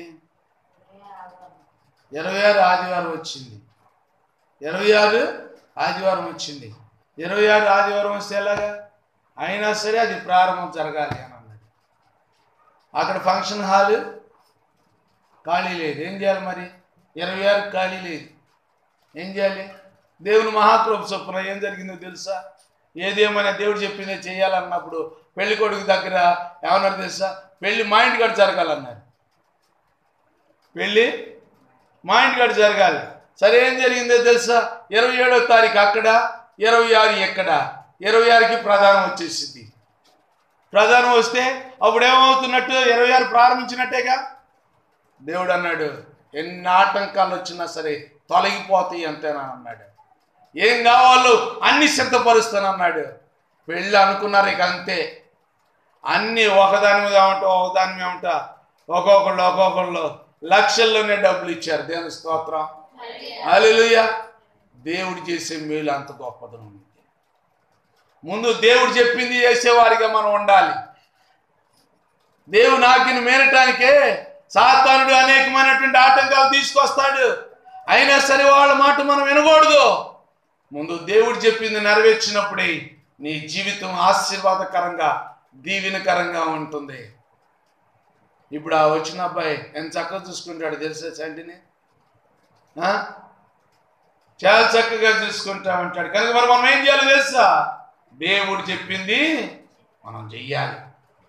[SPEAKER 1] ఇరవై ఆరు ఆదివారం వచ్చింది ఇరవై ఆరు ఆదివారం వచ్చింది ఇరవై ఆరు ఆదివారం వస్తే ఎలాగా అయినా సరే అది ప్రారంభం జరగాలి అని అన్నాడు అక్కడ ఫంక్షన్ హాల్ ఖాళీ లేదు ఏం చేయాలి మరి ఇరవై ఆరు ఖాళీ లేదు ఏం చేయాలి దేవుని మహాకృప చొప్పున ఏం జరిగిందో తెలుసా ఏదేమైనా దేవుడు చెప్పిందే చేయాలన్నప్పుడు పెళ్లి కొడుకు దగ్గర ఏమన్నారు తెలుసా పెళ్లి మా ఇంటికాడ జరగాలన్నారు పెళ్ళి మా ఇంటికాడ జరగాలి సరే ఏం జరిగిందో తెలుసా ఇరవై ఏడో తారీఖు అక్కడ ఇరవై ఆరు ఎక్కడ ఇరవై ఆరుకి ప్రధానం వచ్చేసింది ప్రధానం వస్తే అప్పుడు ఏమవుతున్నట్టు ఇరవై ఆరు ప్రారంభించినట్టేగా దేవుడు అన్నాడు ఎన్ని ఆటంకాలు వచ్చినా సరే తొలగిపోతాయి అంతేనా అన్నాడు ఏం కావాలో అన్ని సిద్ధపరుస్తానన్నాడు పెళ్ళి అనుకున్నారు ఇక అంతే అన్ని ఒకదాని మీద ఏమంటా ఒకదాని మీద ఏమంటా ఒక్కొక్కళ్ళు ఒక్కొక్కళ్ళు లక్షల్లోనే డబ్బులు ఇచ్చారు దేవుని స్తోత్రం హల్లెలూయా దేవుడు చేసే మేలు అంత గొప్పదనం ఉంది ముందు దేవుడు చెప్పింది చేసేవారిగా మనం ఉండాలి దేవుని ఆజ్ఞను మేరటానికే సాతానుడు అనేకమైనటువంటి ఆటంకాలు తీసుకొస్తాడు అయినా సరే వాళ్ళ మాట మనం వినకూడదు ముందు దేవుడు చెప్పింది నెరవేర్చినప్పుడే నీ జీవితం ఆశీర్వాదకరంగా దీవెనకరంగా ఉంటుంది ఇప్పుడు ఆ వచ్చిన అబ్బాయి ఎంత చక్కగా చూసుకుంటాడు తెలుసా చంటిని ఆ? చాలా చక్కగా చూసుకుంటా ఉంటాడు కనుక మరి మనం ఏం చేయాలి తెలుసా దేవుడు చెప్పింది మనం చెయ్యాలి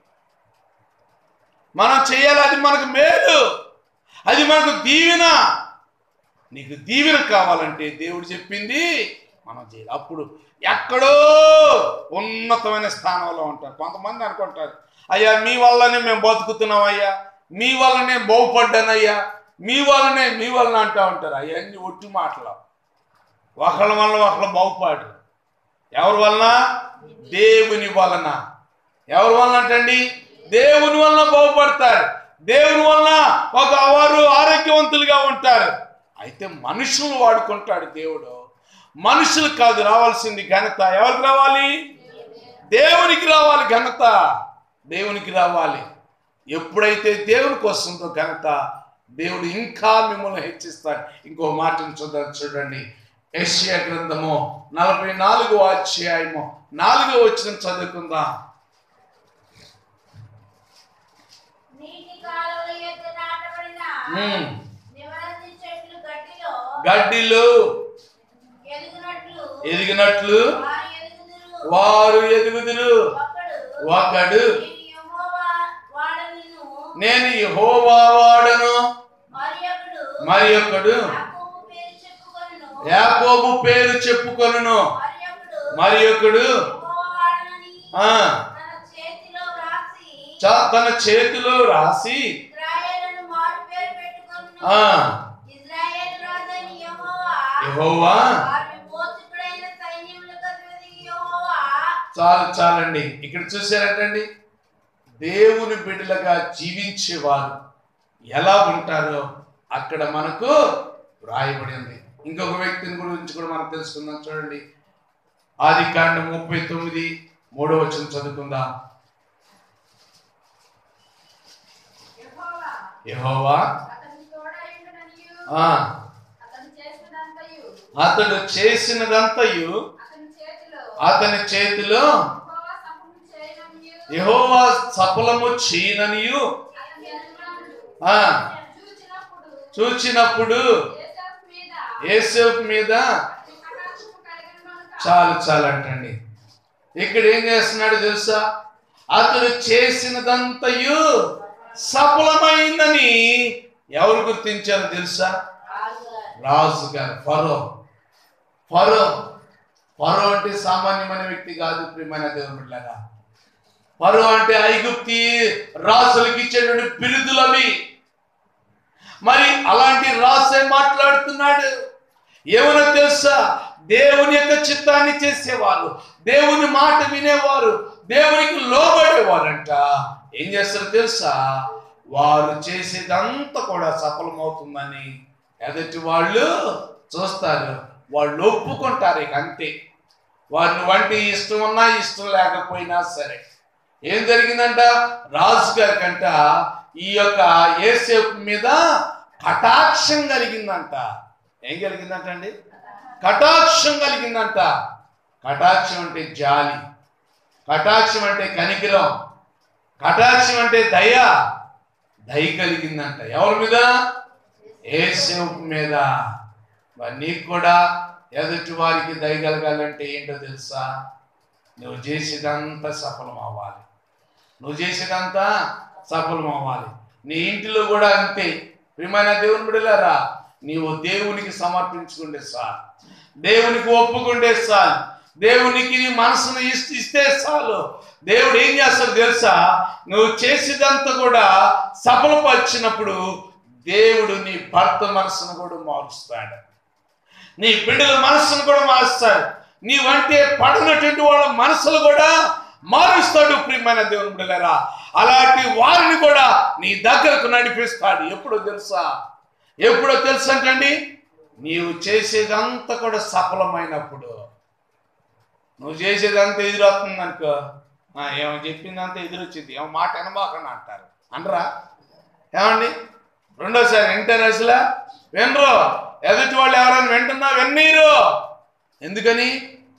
[SPEAKER 1] మనం చేయాలి అది మనకు మేలు అది మనకు దీవెన నీకు దీవెన కావాలంటే దేవుడు చెప్పింది మనం చేయాలి అప్పుడు ఎక్కడో ఉన్నతమైన స్థానంలో ఉంటారు కొంతమంది అనుకుంటారు అయ్యా మీ వల్లనే మేము బతుకుతున్నాం అయ్యా మీ వల్లనే బాగుపడ్డానయ్యా మీ వల్లనే మీ వలన అంటూ ఉంటారు అవన్నీ ఒట్టి మాటలు ఒకళ్ళ వల్ల ఒకళ్ళు బాగుపాడు ఎవరి వలన దేవుని వలన ఎవరి వలన అంటండి దేవుని వలన బాగుపడతారు దేవుని వలన ఒక వారు ఆరోగ్యవంతులుగా ఉంటారు అయితే మనుషులు వాడుకుంటాడు దేవుడు మనుషులు కాదు రావాల్సింది ఘనత ఎవరికి రావాలి దేవునికి రావాలి ఘనత దేవునికి రావాలి ఎప్పుడైతే దేవునికి వస్తుందో ఘనత దేవుడు ఇంకా మిమ్మల్ని హెచ్చిస్తాడు ఇంకో మాటను చూద్దాం చూడండి యెషయా గ్రంథము నలభై నాలుగో అధ్యాయము నాలుగో వచ్చిన చదువుకుందాం
[SPEAKER 2] నీటి కాలువల యొద్ద నాటబడిన
[SPEAKER 1] ఉమ్.
[SPEAKER 2] నివసించే చెట్లు గడ్డిలో
[SPEAKER 1] గడ్డిలో
[SPEAKER 2] ఎదుగునట్లు
[SPEAKER 1] ఎదిగినట్లు
[SPEAKER 2] వారు ఎదుగుదురు.
[SPEAKER 1] వారు ఎదుగుదురు
[SPEAKER 2] ఒకడు
[SPEAKER 1] ఒకడు
[SPEAKER 2] నేను యెహోవా వాడనిను,
[SPEAKER 1] నేను యెహోవా వాడను
[SPEAKER 2] మరి ఒకడు
[SPEAKER 1] మరి ఒకడు
[SPEAKER 2] యాకోబు పేరు చెప్పుకొనును.
[SPEAKER 1] యాకోబు పేరు చెప్పుకొనును
[SPEAKER 2] మరి ఒకడు
[SPEAKER 1] మరి ఒకడు
[SPEAKER 2] యెహోవా వాడనని
[SPEAKER 1] ఆ,
[SPEAKER 2] తన చేతిలో వ్రాసి
[SPEAKER 1] చ- తన చేతిలో రాసి
[SPEAKER 2] ఇశ్రాయేలును మారు పేరు పెట్టుకొనును.
[SPEAKER 1] ఆ
[SPEAKER 2] ఇశ్రాయేలు రాజైన యెహోవా
[SPEAKER 1] యెహోవా
[SPEAKER 2] వారి విమోచకుడైన సైన్యములకు అధిపతి యెహోవా
[SPEAKER 1] చాలు చాలండి ఇక్కడ చూసారంటండి దేవుని బిడ్డలుగా జీవించేవారు ఎలా ఉంటారో అక్కడ మనకు వ్రాయబడి ఉంది ఇంకొక వ్యక్తిని గురించి కూడా మనం తెలుసుకుందాం చూడండి ఆది కాండం ముప్పై తొమ్మిది మూడో వచ్చిన చదువుకుందాం
[SPEAKER 2] యెహోవా
[SPEAKER 1] యెహోవా
[SPEAKER 2] అతని తోడయుండుననియు
[SPEAKER 1] ఆ,
[SPEAKER 2] అతను చేసినదంతయు
[SPEAKER 1] అతడు చేసినదంతయు
[SPEAKER 2] అతని చేతిలో
[SPEAKER 1] అతని చేతిలో
[SPEAKER 2] యెహోవా సఫలము చేయననియు
[SPEAKER 1] యెహోవా సఫలము చేయననియు
[SPEAKER 2] అతని అనుమానులు
[SPEAKER 1] ఆ,
[SPEAKER 2] చూచినప్పుడు
[SPEAKER 1] చూచినప్పుడు
[SPEAKER 2] యేసపు మీద
[SPEAKER 1] యేసేపు మీద
[SPEAKER 2] అతని కటాక్షము కలిగిన కనుక
[SPEAKER 1] చాలు చాలు అంటండి ఇక్కడ ఏం చేస్తున్నాడు తెలుసా అతడు చేసినదంతయు సఫలమైందని ఎవరు గుర్తించారో తెలుసా రాజు గారు ఫరో ఫరో ఫరో అంటే సామాన్యమైన వ్యక్తి కాదు ప్రియమైన దేవుడిలాగా ఫరో అంటే ఐగుప్తి రాజులకి ఇచ్చేటువంటి బిరుదులవి మరి అలాంటి రాసే మాట్లాడుతున్నాడు ఏమనో తెలుసా దేవుని యొక్క చిత్తాన్ని చేసేవారు దేవుని మాట వినేవారు దేవునికి లోబడేవారంట ఏం చేస్తారో తెలుసా వారు చేసేదంతా కూడా సఫలమవుతుందని ఎదుటి వాళ్ళు చూస్తారు వాళ్ళు ఒప్పుకుంటారు ఇక అంతే వారిని వంటి ఇష్టం ఉన్నా ఇష్టం లేకపోయినా సరే ఏం జరిగిందంట రాజు గారికంట ఈ యొక్క ఏసేపు మీద కటాక్షం కలిగిందంట ఏం కలిగిందంట అండి కటాక్షం కలిగిందంట కటాక్షం అంటే జాలి కటాక్షం అంటే కనికిరం కటాక్షం అంటే దయ దయ కలిగిందంట ఎవరి మీద ఏసేపు మీద మరి నీకు కూడా ఎదుటి వారికి దయ కలగాలంటే ఏంటో తెలుసా నువ్వు చేసేదంతా సఫలం అవ్వాలి నువ్వు చేసేదంతా సఫలం అవ్వాలి నీ ఇంటిలో కూడా అంతే ప్రియమైన దేవుని బిడ్డలారా నీవు దేవునికి సమర్పించుకుంటే చాలు దేవునికి ఒప్పుకుంటే చాలు దేవునికి నీ మనసును ఇస్తే ఇస్తే చాలు దేవుడు ఏం చేస్తాడు తెలుసా నువ్వు చేసేదంతా కూడా సఫలపరిచినప్పుడు దేవుడు నీ భర్త మనసును కూడా మారుస్తాడు నీ బిడ్డల మనస్సును కూడా మారుస్తాడు నీవంటే పడినటువంటి వాళ్ళ మనసులు కూడా మారుస్తాడు ప్రియమైన దేవుని బిడ్డలారా అలాంటి వారిని కూడా నీ దగ్గరకు నడిపిస్తాడు ఎప్పుడో తెలుసా ఎప్పుడో తెలుసు అంటండి నీవు చేసేదంతా కూడా సఫలమైనప్పుడు నువ్వు చేసేదంతా ఎదురవుతుంది అనుకో "ఆ, ఏమో చెప్పిందంతా ఎదురొచ్చింది ఏమో మాట వినబాకండి అంటారు అనరా ఏమండి రెండోసారి వింటారు అసలు వినరు ఎదుటి వాళ్ళు ఎవరైనా వింటున్నా విన్నీరు ఎందుకని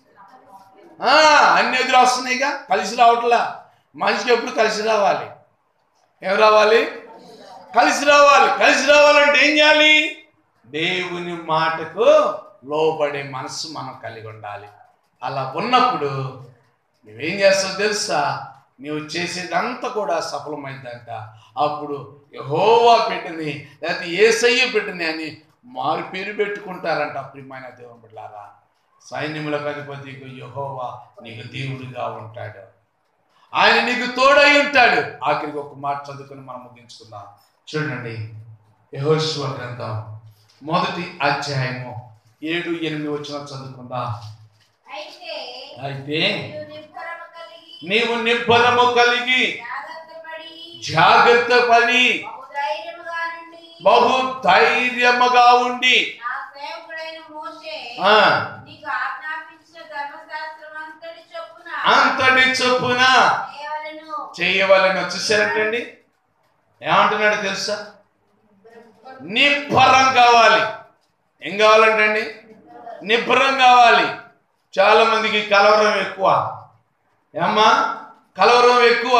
[SPEAKER 1] ఆ, అన్ని ఎదురు వస్తున్నాయిగా కలిసి రావట్లా మనిషికి ఎప్పుడు కలిసి రావాలి ఏం రావాలి కలిసి రావాలి కలిసి రావాలంటే ఏం చేయాలి దేవుని మాటకు లోబడే మనసు మనం కలిగి ఉండాలి అలా ఉన్నప్పుడు నువ్వేం చేస్తావు తెలుసా నువ్వు చేసేదంతా కూడా సఫలమైందంట అప్పుడు యహోవా పెట్టిని లేకపోతే ఏసయ్య పెట్టిని అని మారు పేరు పెట్టుకుంటారంట ప్రియమైన దేవుని బిడ్డారా సైన్యములకు అధిపతి యహోవా నీకు దేవుడిగా ఉంటాడు ఆయన నీకు తోడై ఉంటాడు ఆఖరికి ఒక మాట చదువుకుని మనం ముగించుకుందాం చూడండి యహోశివ గ్రంథం మొదటి అధ్యాయము ఏడు ఎనిమిది వచ్చిన చదువుకుందాం
[SPEAKER 2] అయితే
[SPEAKER 1] అయితే
[SPEAKER 2] నీవు నిబ్బరము కలిగి
[SPEAKER 1] నీవు నిబ్బరము కలిగి
[SPEAKER 2] జాగ్రత్తపడి
[SPEAKER 1] జాగ్రత్త పడి
[SPEAKER 2] బహుధైర్యముగా నుండి
[SPEAKER 1] బహు ధైర్యముగా ఉండి
[SPEAKER 2] నా సేవకుడైన మోషే
[SPEAKER 1] ఆ,
[SPEAKER 2] నీకు ఆజ్ఞాపించిన ధర్మశాస్త్రం అంతటి చొప్పున
[SPEAKER 1] అంతటి చొప్పున
[SPEAKER 2] కేవలను
[SPEAKER 1] చేయవలని చూసారంటండి ఏమంటున్నాడు తెలుసా నిబ్బరం కావాలి ఏం కావాలంటండి నిబ్బరం కావాలి చాలా మందికి కలవరం ఎక్కువ ఏమ్మా కలవరం ఎక్కువ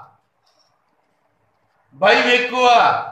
[SPEAKER 1] భయం ఎక్కువ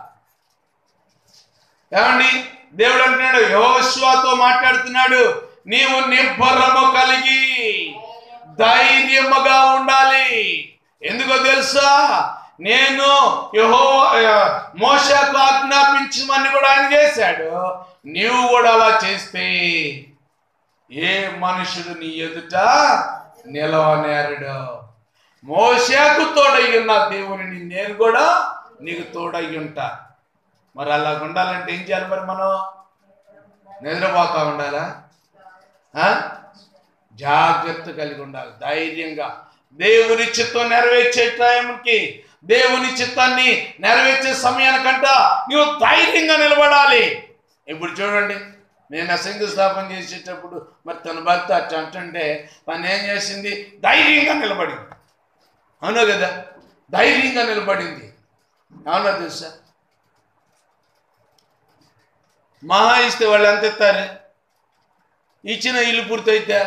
[SPEAKER 1] ఏమండి దేవుడు అంటున్నాడు యోశ్వాతో మాట్లాడుతున్నాడు నీవు నిబ్బరము కలిగి ధైర్యముగా ఉండాలి ఎందుకో తెలుసా నేను యహో మోసకు ఆజ్ఞాపించమని కూడా ఆయన చేశాడు నీవు కూడా అలా చేస్తే ఏ మనుషుడు నీ ఎదుట నిలవనేరడు మోసకు తోడై ఉన్న దేవుని నేను కూడా నీకు తోడై ఉంటా మరి అలా ఉండాలంటే ఏం చేయాలి మరి మనం నిద్రపోతా ఉండాలా ఆ? జాగ్రత్త కలిగి ఉండాలి ధైర్యంగా దేవుని చిత్తం నెరవేర్చే టైంకి దేవుని చిత్తాన్ని నెరవేర్చే సమయానికంట నువ్వు ధైర్యంగా నిలబడాలి ఇప్పుడు చూడండి నేను శంకుస్థాపన చేసేటప్పుడు మరి తన భర్త అట్లా అంటుంటే తను ఏం చేసింది ధైర్యంగా నిలబడింది అవునా కదా ధైర్యంగా నిలబడింది అవునా తెలుసా మహా ఇస్తే వాళ్ళు ఎంత ఇస్తారు ఇచ్చిన ఇల్లు పూర్తయితే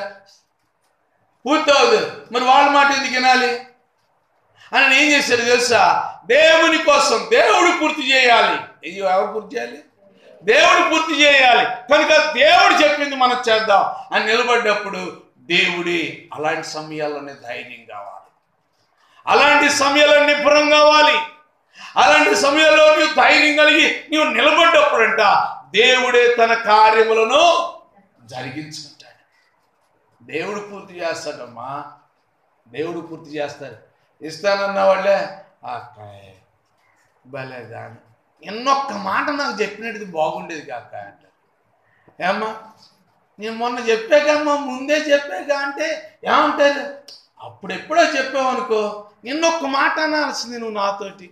[SPEAKER 1] పూర్తవదు మరి వాళ్ళ మాట ఎందుకు వినాలి అని ఏం చేశాడు తెలుసా దేవుని కోసం దేవుడు పూర్తి చేయాలి అయ్యో ఎవరు పూర్తి చేయాలి దేవుడు పూర్తి చేయాలి కనుక దేవుడు చెప్పింది మనం చేద్దాం అని నిలబడ్డప్పుడు దేవుడి అలాంటి సమయాల్లోనే ధైర్యం కావాలి అలాంటి సమయాల్లో నిపుణం కావాలి అలాంటి సమయంలో నువ్వు ధైర్యం కలిగి నీవు నిలబడ్డప్పుడంట దేవుడే తన కార్యములను జరిగించుకుంటాడు దేవుడు పూర్తి చేస్తాడమ్మా దేవుడు పూర్తి చేస్తాడు ఇస్తానన్న వాళ్ళే అక్కాయ్ భలే దాని ఎన్నొక్క మాట నాకు చెప్పినట్టుది బాగుండేది కాక అంటారు ఏమ్మా నేను మొన్న చెప్పాకమ్మా ముందే చెప్పాక అంటే ఏమంటారు అప్పుడు ఎప్పుడో చెప్పావనుకో నిన్నొక్క మాట అనాల్సింది నువ్వు నాతోటి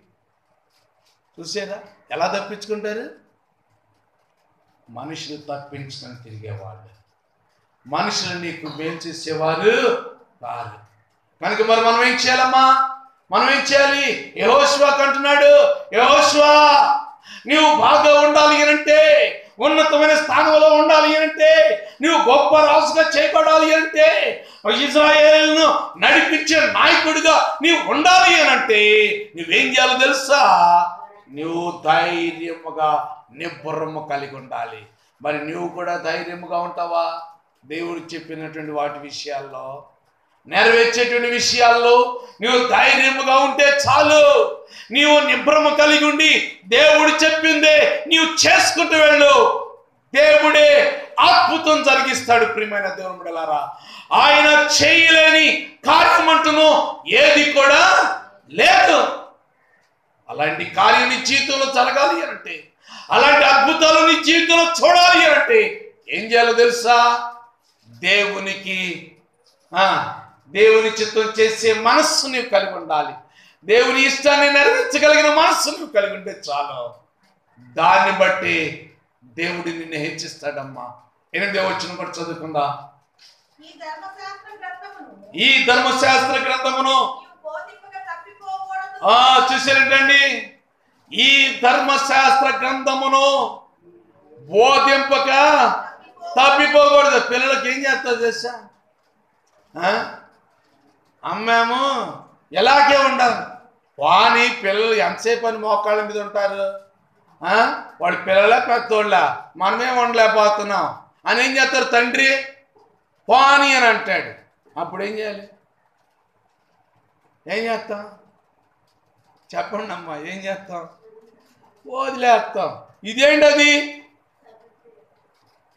[SPEAKER 1] చూసారా ఎలా తప్పించుకుంటారు మనుషులు తప్పించుకొని తిరిగేవాళ్ళు మనుషులు నీకు మేలు చేసేవారు కాదు కనుక మరి మనం ఏం చేయాలమ్మా మనం ఏం చేయాలి యహోశ్వా అంటున్నాడు యహోశ్వా నీవు బాగా ఉండాలి అంటే ఉన్నతమైన స్థానంలో ఉండాలి అంటే నువ్వు గొప్ప రాజుగా చేయబడాలి అంటే ఇజ్రాయేల్ను నడిపించే నాయకుడిగా నీవు ఉండాలి అని అంటే నువ్వేం చేయాలో తెలుసా నువ్వు ధైర్యముగా నిబ్బరము కలిగి ఉండాలి మరి నువ్వు కూడా ధైర్యముగా ఉంటావా దేవుడు చెప్పినటువంటి వాటి విషయాల్లో నెరవేర్చేటువంటి విషయాల్లో నువ్వు ధైర్యముగా ఉంటే చాలు నీవు నిబ్రమ కలిగి ఉండి దేవుడు చెప్పిందే నీవు చేసుకుంటూ వెళ్ళు దేవుడే అద్భుతం జరిగిస్తాడు ప్రియమైన దేవుని బిడ్డలారా ఆయన చేయలేని కార్యమంటును ఏది కూడా లేదు అలాంటి కార్యం నీ జీవితంలో జరగాలి అంటే అలాంటి అద్భుతాలు నీ జీవితంలో చూడాలి అంటే ఏం చేయాలో తెలుసా దేవునికి ఆ, దేవుని చిత్తం చేసే మనస్సు నీవు కలిగి ఉండాలి దేవుని ఇష్టాన్ని నెరవేర్చగలిగిన మనస్సు నువ్వు కలిగి ఉంటే చాలు దాన్ని బట్టి దేవుడు నిన్ను హెచ్చిస్తాడమ్మా ఎనిమిదో వచ్చిన కూడా చదువుకుందా
[SPEAKER 3] ఈ ధర్మశాస్త్ర గ్రంథమును
[SPEAKER 1] ఈ ధర్మశాస్త్ర గ్రంథమును
[SPEAKER 3] నీవు బోధింపక తప్పిపోకూడదు
[SPEAKER 1] ఆ చూసారంటండి ఈ ధర్మశాస్త్ర గ్రంథమును బోధింపక తప్పిపోకూడదు పిల్లలకి ఏం చేస్తారు తెలుసా ఆ? అమ్మేమో ఎలాగే ఉండాలి వాని పిల్లలు ఎంతసేపు అని మోకాళ్ళ మీద ఉంటారు ఆ? వాడి పిల్లలే పెద్దోళ్ళ మనమే ఉండలేకపోతున్నాం అని ఏం చేస్తారు తండ్రి పోని అని అంటాడు అప్పుడు ఏం చేయాలి ఏం చేస్తాం చెప్పండి అమ్మా ఏం చేస్తాం వదిలేస్తాం ఇదేంటి అది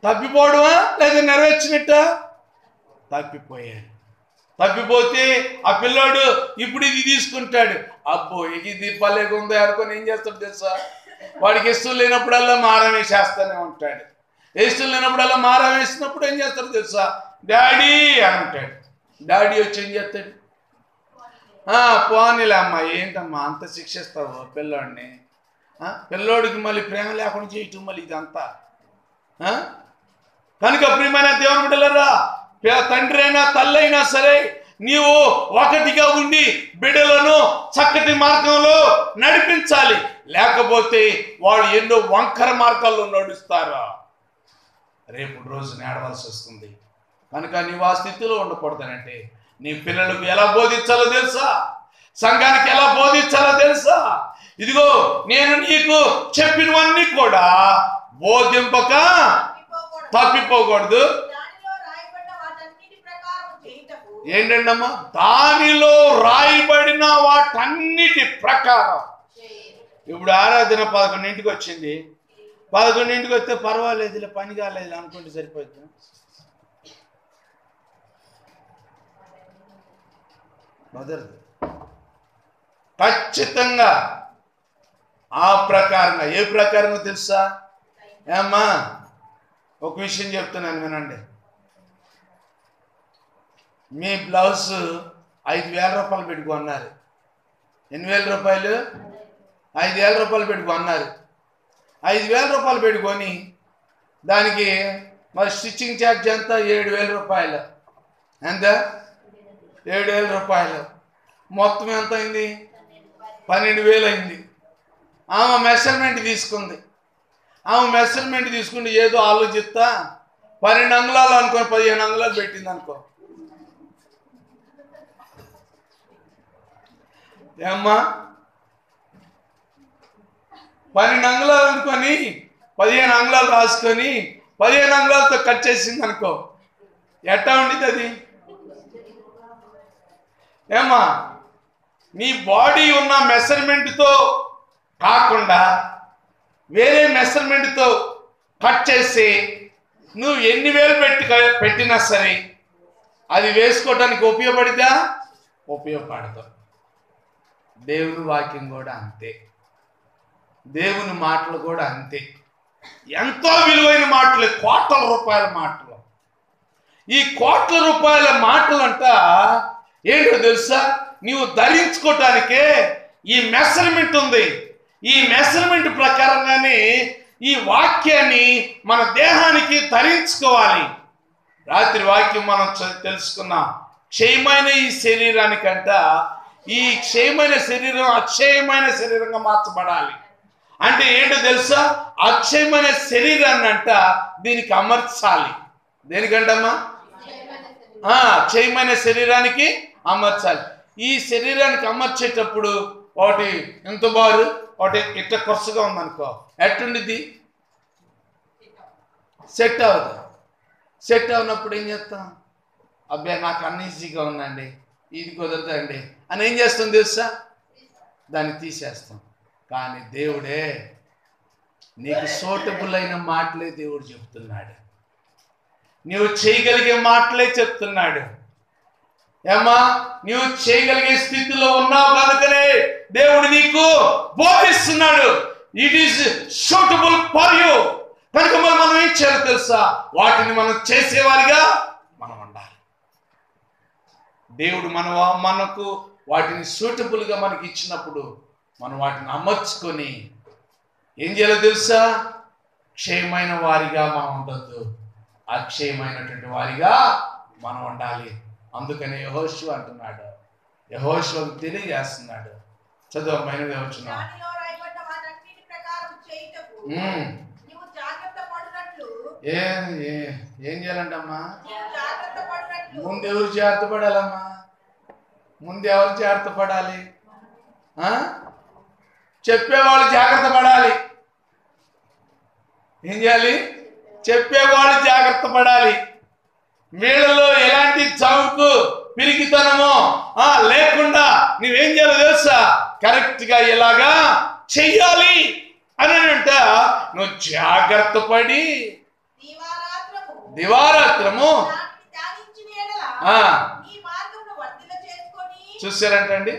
[SPEAKER 1] తప్పిపోవడమా లేదా నెరవేర్చినట్ట తప్పిపోయాడు తప్పిపోతే ఆ పిల్లోడు ఇప్పుడు ఇది తీసుకుంటాడు అబ్బో ఇది పల్లెగా ఉందో అనుకొని ఏం చేస్తాడు తెలుసా వాడికి ఇష్టం లేనప్పుడల్లా మారం వేసేస్తూనే ఉంటాడు ఇష్టం లేనప్పుడల్లా మారం వేసినప్పుడు ఏం చేస్తాడు తెలుసా డాడీ అని అంటాడు డాడీ వచ్చి ఏం చేస్తాడు "ఆ, పోనీలే అమ్మా ఏంటమ్మా అంత శిక్షిస్తావు పిల్లోడిని ఆ, పిల్లోడికి మళ్ళీ ప్రేమ లేకుండా చేయటం మళ్ళీ ఇదంతా ఆ? కనుక ప్రియమైన దేవుని బిడ్డలరా పే- తండ్రి అయినా తల్లి అయినా సరే నీవు ఒకటిగా ఉండి బిడ్డలను చక్కటి మార్గంలో నడిపించాలి లేకపోతే వాళ్ళు ఎన్నో వంకర మార్గాల్లో నడుస్తారా రేపు రోజు నేడవలసి వస్తుంది కనుక నీవు ఆ స్థితిలో ఉండకూడదనంటే నీ పిల్లలకు ఎలా బోధించాలో తెలుసా సంఘానికి ఎలా బోధించాలో తెలుసా ఇదిగో నేను నీకు చెప్పినవన్నీ కూడా బోధింపక
[SPEAKER 3] తప్పిపోకూడదు.
[SPEAKER 1] తప్పిపోకూడదు
[SPEAKER 3] దానిలో రాయబడ్డ వాటన్నిటి ప్రకారం చేయుటకు
[SPEAKER 1] ఏంటండమ్మా దానిలో రాయబడిన వాటన్నిటి ప్రకారం ఇప్పుడు ఆరాధన పదకొండింటికి వచ్చింది పదకొండింటికి వస్తే పర్వాలేదులే పని కాలేదు అనుకుంటే సరిపోతుంది కుదరదు ఖచ్చితంగా ఆ ప్రకారంగా ఏ ప్రకారంగా తెలుసా ఏమ్మా ఒక విషయం చెప్తున్నాను వినండి మీ బ్లౌజ్ ఐదు వేల రూపాయలు పెట్టి కొన్నారు ఎన్ని వేల రూపాయలు ఐదు వేల రూపాయలు పెట్టి కొన్నారు ఐదు వేల రూపాయలు పెట్టుకొని దానికి మరి స్టిచ్చింగ్ ఛార్జ్ ఎంత ఏడు వేల రూపాయలు ఎంత ఏడు వేల రూపాయలు మొత్తం ఎంత అయింది పన్నెండు వేలు అయింది ఆమె మెషర్మెంట్ తీసుకుంది ఆమె మెషర్మెంట్ తీసుకుంటే ఏదో ఆలోచిస్తా పన్నెండు అంగుళాలు అనుకో పదిహేను అంగుళాలు పెట్టింది అనుకో ఏమ్మా పన్నెండు అంగుళాలు అనుకొని పదిహేను అంగుళాలు రాసుకొని పదిహేను అంగుళాలతో కట్ చేసింది అనుకో ఎట్టా ఉండిద్ది అది ఏమ్మా నీ బాడీ ఉన్న మెజర్మెంట్తో కాకుండా వేరే మెజర్మెంట్తో కట్ చేసి నువ్వు ఎన్ని వేలు పెట్టి పెట్టినా సరే అది వేసుకోవడానికి ఉపయోగపడిద్దా ఉపయోగపడదు దేవుని వాక్యం కూడా అంతే దేవుని మాటలు కూడా అంతే ఎంతో విలువైన మాటలు కోట్ల రూపాయల మాటలు ఈ కోట్ల రూపాయల మాటలంట ఏంటో తెలుసా నీవు ధరించుకోవటానికే ఈ మెజర్మెంట్ ఉంది ఈ మెజర్మెంట్ ప్రకారంగానే ఈ వాక్యాన్ని మన దేహానికి ధరించుకోవాలి రాత్రి వాక్యం మనం చ- తెలుసుకున్నాం క్షయమైన ఈ శరీరానికంట ఈ క్షయమైన శరీరం అక్షయమైన శరీరంగా మార్చబడాలి అంటే ఏంటో తెలుసా అక్షయమైన శరీరాన్ని అంట దీనికి అమర్చాలి దేనికంటమ్మా ఆ, క్షయమైన శరీరానికి అమర్చాలి ఈ శరీరానికి అమర్చేటప్పుడు ఒకటి ఎంత బారు ఒకటి ఇట్ట కొరసగా ఉందనుకో ఎట్టుండిద్ది సెట్ అవ్వదు సెట్ అవునప్పుడు ఏం చేస్తాం అబ్బాయి నాకు అన్ఈజీగా ఉందండి ఇది కుదరదండి అని ఏం చేస్తాం తెలుసా దాన్ని తీసేస్తాం కానీ దేవుడే నీకు సూటబుల్ అయిన మాటలే దేవుడు చెప్తున్నాడు నీవు చేయగలిగే మాటలే చెప్తున్నాడు ఏమ్మా నీవు చేయగలిగే స్థితిలో ఉన్నావు కనుకనే దేవుడు నీకు బోధిస్తున్నాడు it is suitable for you కనుక మరి మనం ఏం చేయాలో తెలుసా వాటిని మనం చేసేవారిగా మనం ఉండాలి దేవుడు మన మనకు వాటిని సూటబుల్గా మనకి ఇచ్చినప్పుడు మనం వాటిని అమర్చుకొని ఏం చేయాలో తెలుసా క్షయమైన వారిగా మనం ఉండొద్దు అక్షయమైనటువంటి వారిగా మనం ఉండాలి అందుకని యహోషు అంటున్నాడు యహోషులకు తెలియజేస్తున్నాడు చదువు మైనది వచ్చిన
[SPEAKER 3] దానిలో రాయబడ్డ వాటన్నిటి ప్రకారం చేయుటకు నీవు జాగ్రత్త పడినట్లు
[SPEAKER 1] ఏ ఏ- ఏం చేయాలంటమ్మా
[SPEAKER 3] నీవు జాగ్రత్త పడినట్లు
[SPEAKER 1] ముందు ఎవరు జాగ్రత్త పడాలమ్మా ముందు ఎవరు జాగ్రత్త పడాలి ఆ? చెప్పేవాళ్ళు జాగ్రత్త పడాలి ఏం చేయాలి చెప్పేవాళ్ళు జాగ్రత్త పడాలి వీళ్ళలో ఎలాంటి చౌకు పిరికితనమో ఆ, లేకుండా నువ్వేం చేయాలో తెలుసా కరెక్ట్ గా ఇలాగా చెయ్యాలి అని అంట నువ్వు జాగ్రత్త పడి
[SPEAKER 3] దీవారాత్రములు
[SPEAKER 1] దివారాత్రము
[SPEAKER 3] దానిని త్యాగించిన ఎడల
[SPEAKER 1] ఆ,
[SPEAKER 3] నీ మార్గమును వర్ధిల్ల చేసుకొని
[SPEAKER 1] చూసారంటండి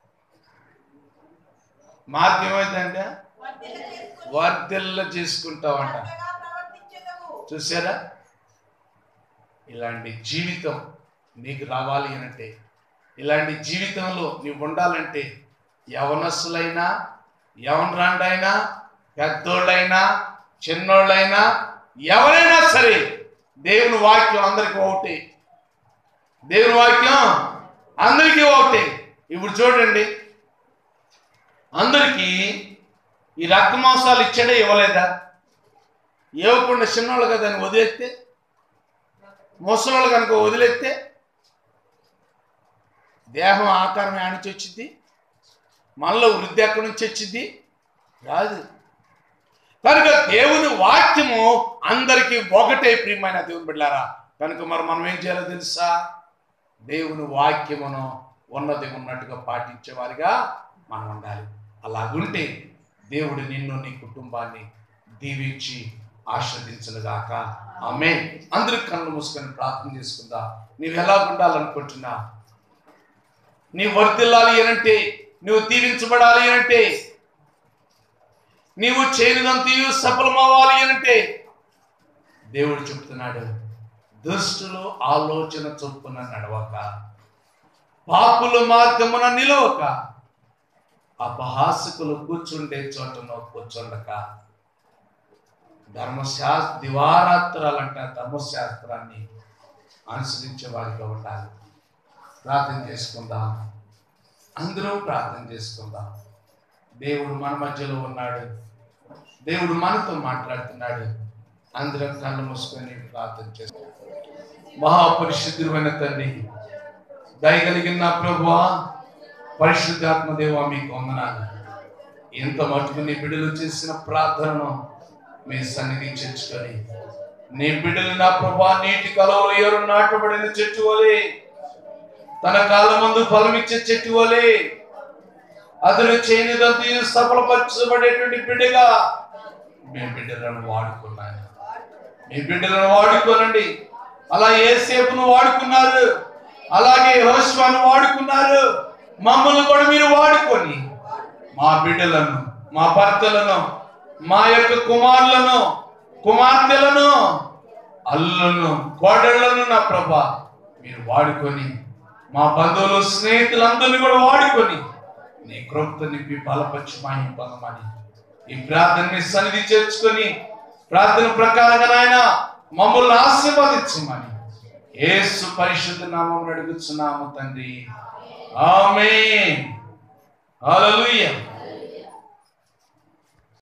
[SPEAKER 1] మార్గం ఏమైందంటే
[SPEAKER 3] వర్ధిల్ల చేసుకొని
[SPEAKER 1] వర్ధిల్ల చేసుకుంటామంట
[SPEAKER 3] చక్కగా ప్రవర్తించెదవు
[SPEAKER 1] చూసారా ఇలాంటి జీవితం నీకు రావాలి అనంటే ఇలాంటి జీవితంలో నీవు ఉండాలంటే యవనస్తులైనా యవనరాండైనా పెద్దోళ్ళైనా చిన్నోళ్ళైనా ఎవరైనా సరే దేవుని వాక్యం అందరికీ ఒకటి దేవుని వాక్యం అందరికీ ఒకటి ఇప్పుడు చూడండి అందరికీ ఈ రక్త మాంసాలు ఇచ్చాడే ఇవ్వలేదా ఇవ్వకుండా చిన్నవాళ్ళు కదా అని వదిలేస్తే ముసలోళ్ళు కనుక వదిలేస్తే దేహం ఆకారం ఆనిచి వచ్చింది మనలో వృద్ధి ఎక్కడి నుంచి వచ్చింది రాదు కనుక దేవుని వాక్యము అందరికీ ఒకటే ప్రియమైన దేవుని బిడ్డారా కనుక మరి మనం ఏం చేయాలో తెలుసా దేవుని వాక్యమును ఉన్నది ఉన్నట్టుగా పాటించేవారిగా మనం ఉండాలి అలాగుంటే దేవుడు నిన్ను నీ కుటుంబాన్ని దీవించి ఆస్వాదించనుగాక ఆమె అందరి కళ్ళు మూసుకొని ప్రార్థన చేసుకుందా నీవు ఎలా ఉండాలనుకుంటున్నా నీ వర్తిల్లాలి అనంటే నువ్వు దీవించబడాలి అనంటే నీవు చేయనిదంతయు సఫలమవ్వాలి అనంటే దేవుడు చెప్తున్నాడు దుష్టులు ఆలోచన చొప్పున నడవక పాపుల మార్గమున నిలవక అపహాసకులు కూర్చుండే చోటను కూర్చుండక ధర్మశాస్త్ర దివారాత్రాలంట ధర్మశాస్త్రాన్ని అనుసరించే వారిగా ఉండాలి ప్రార్థన చేసుకుందాం అందరూ ప్రార్థన చేసుకుందాం దేవుడు మన మధ్యలో ఉన్నాడు దేవుడు మనతో మాట్లాడుతున్నాడు అందరం కళ్ళు మూసుకొని ప్రార్థన చేస్తాం మహాపరిశుద్ధుడైన తండ్రి దయగలిగిన ప్రభువా పరిశుద్ధాత్మ దేవా మీకు వందనాలు ఎంత మటుకు నీ బిడ్డలు చేసిన ప్రార్థనను మీ సన్నిధి చేర్చుకొని నీ బిడ్డలు నా ప్రభా నీటి కలవలు ఎవరు నాటబడిన చెట్టు వలె తన కాళ్ళ ముందు ఫలమిచ్చే చెట్టు వలె అతను చేయనిదంతా సఫలపరచబడేటువంటి బిడ్డగా మీ బిడ్డలను వాడుకున్నాను మీ బిడ్డలను వాడుకోనండి అలా ఏసేపును వాడుకున్నారు అలాగే హోస్వాను వాడుకున్నారు మమ్మల్ని కూడా మీరు వాడుకొని మా బిడ్డలను మా భర్తలను మా యొక్క కుమారులను కుమార్తెలను అల్లులను కోడళ్లను నా ప్రభా మీరు వాడుకొని మా బంధువులు స్నేహితులందరినీ కూడా వాడుకొని నీ కృప్త నింపి బలపరిచి మాయం పొందమని ఈ ప్రార్థనని సన్నిధి చేర్చుకొని ప్రార్థన ప్రకారంగా నాయన మమ్మల్ని ఆశీర్వదించమని యేసు పరిశుద్ధ నామం అడుగుచున్నాము తండ్రి ఆమేన్ హల్లెలూయా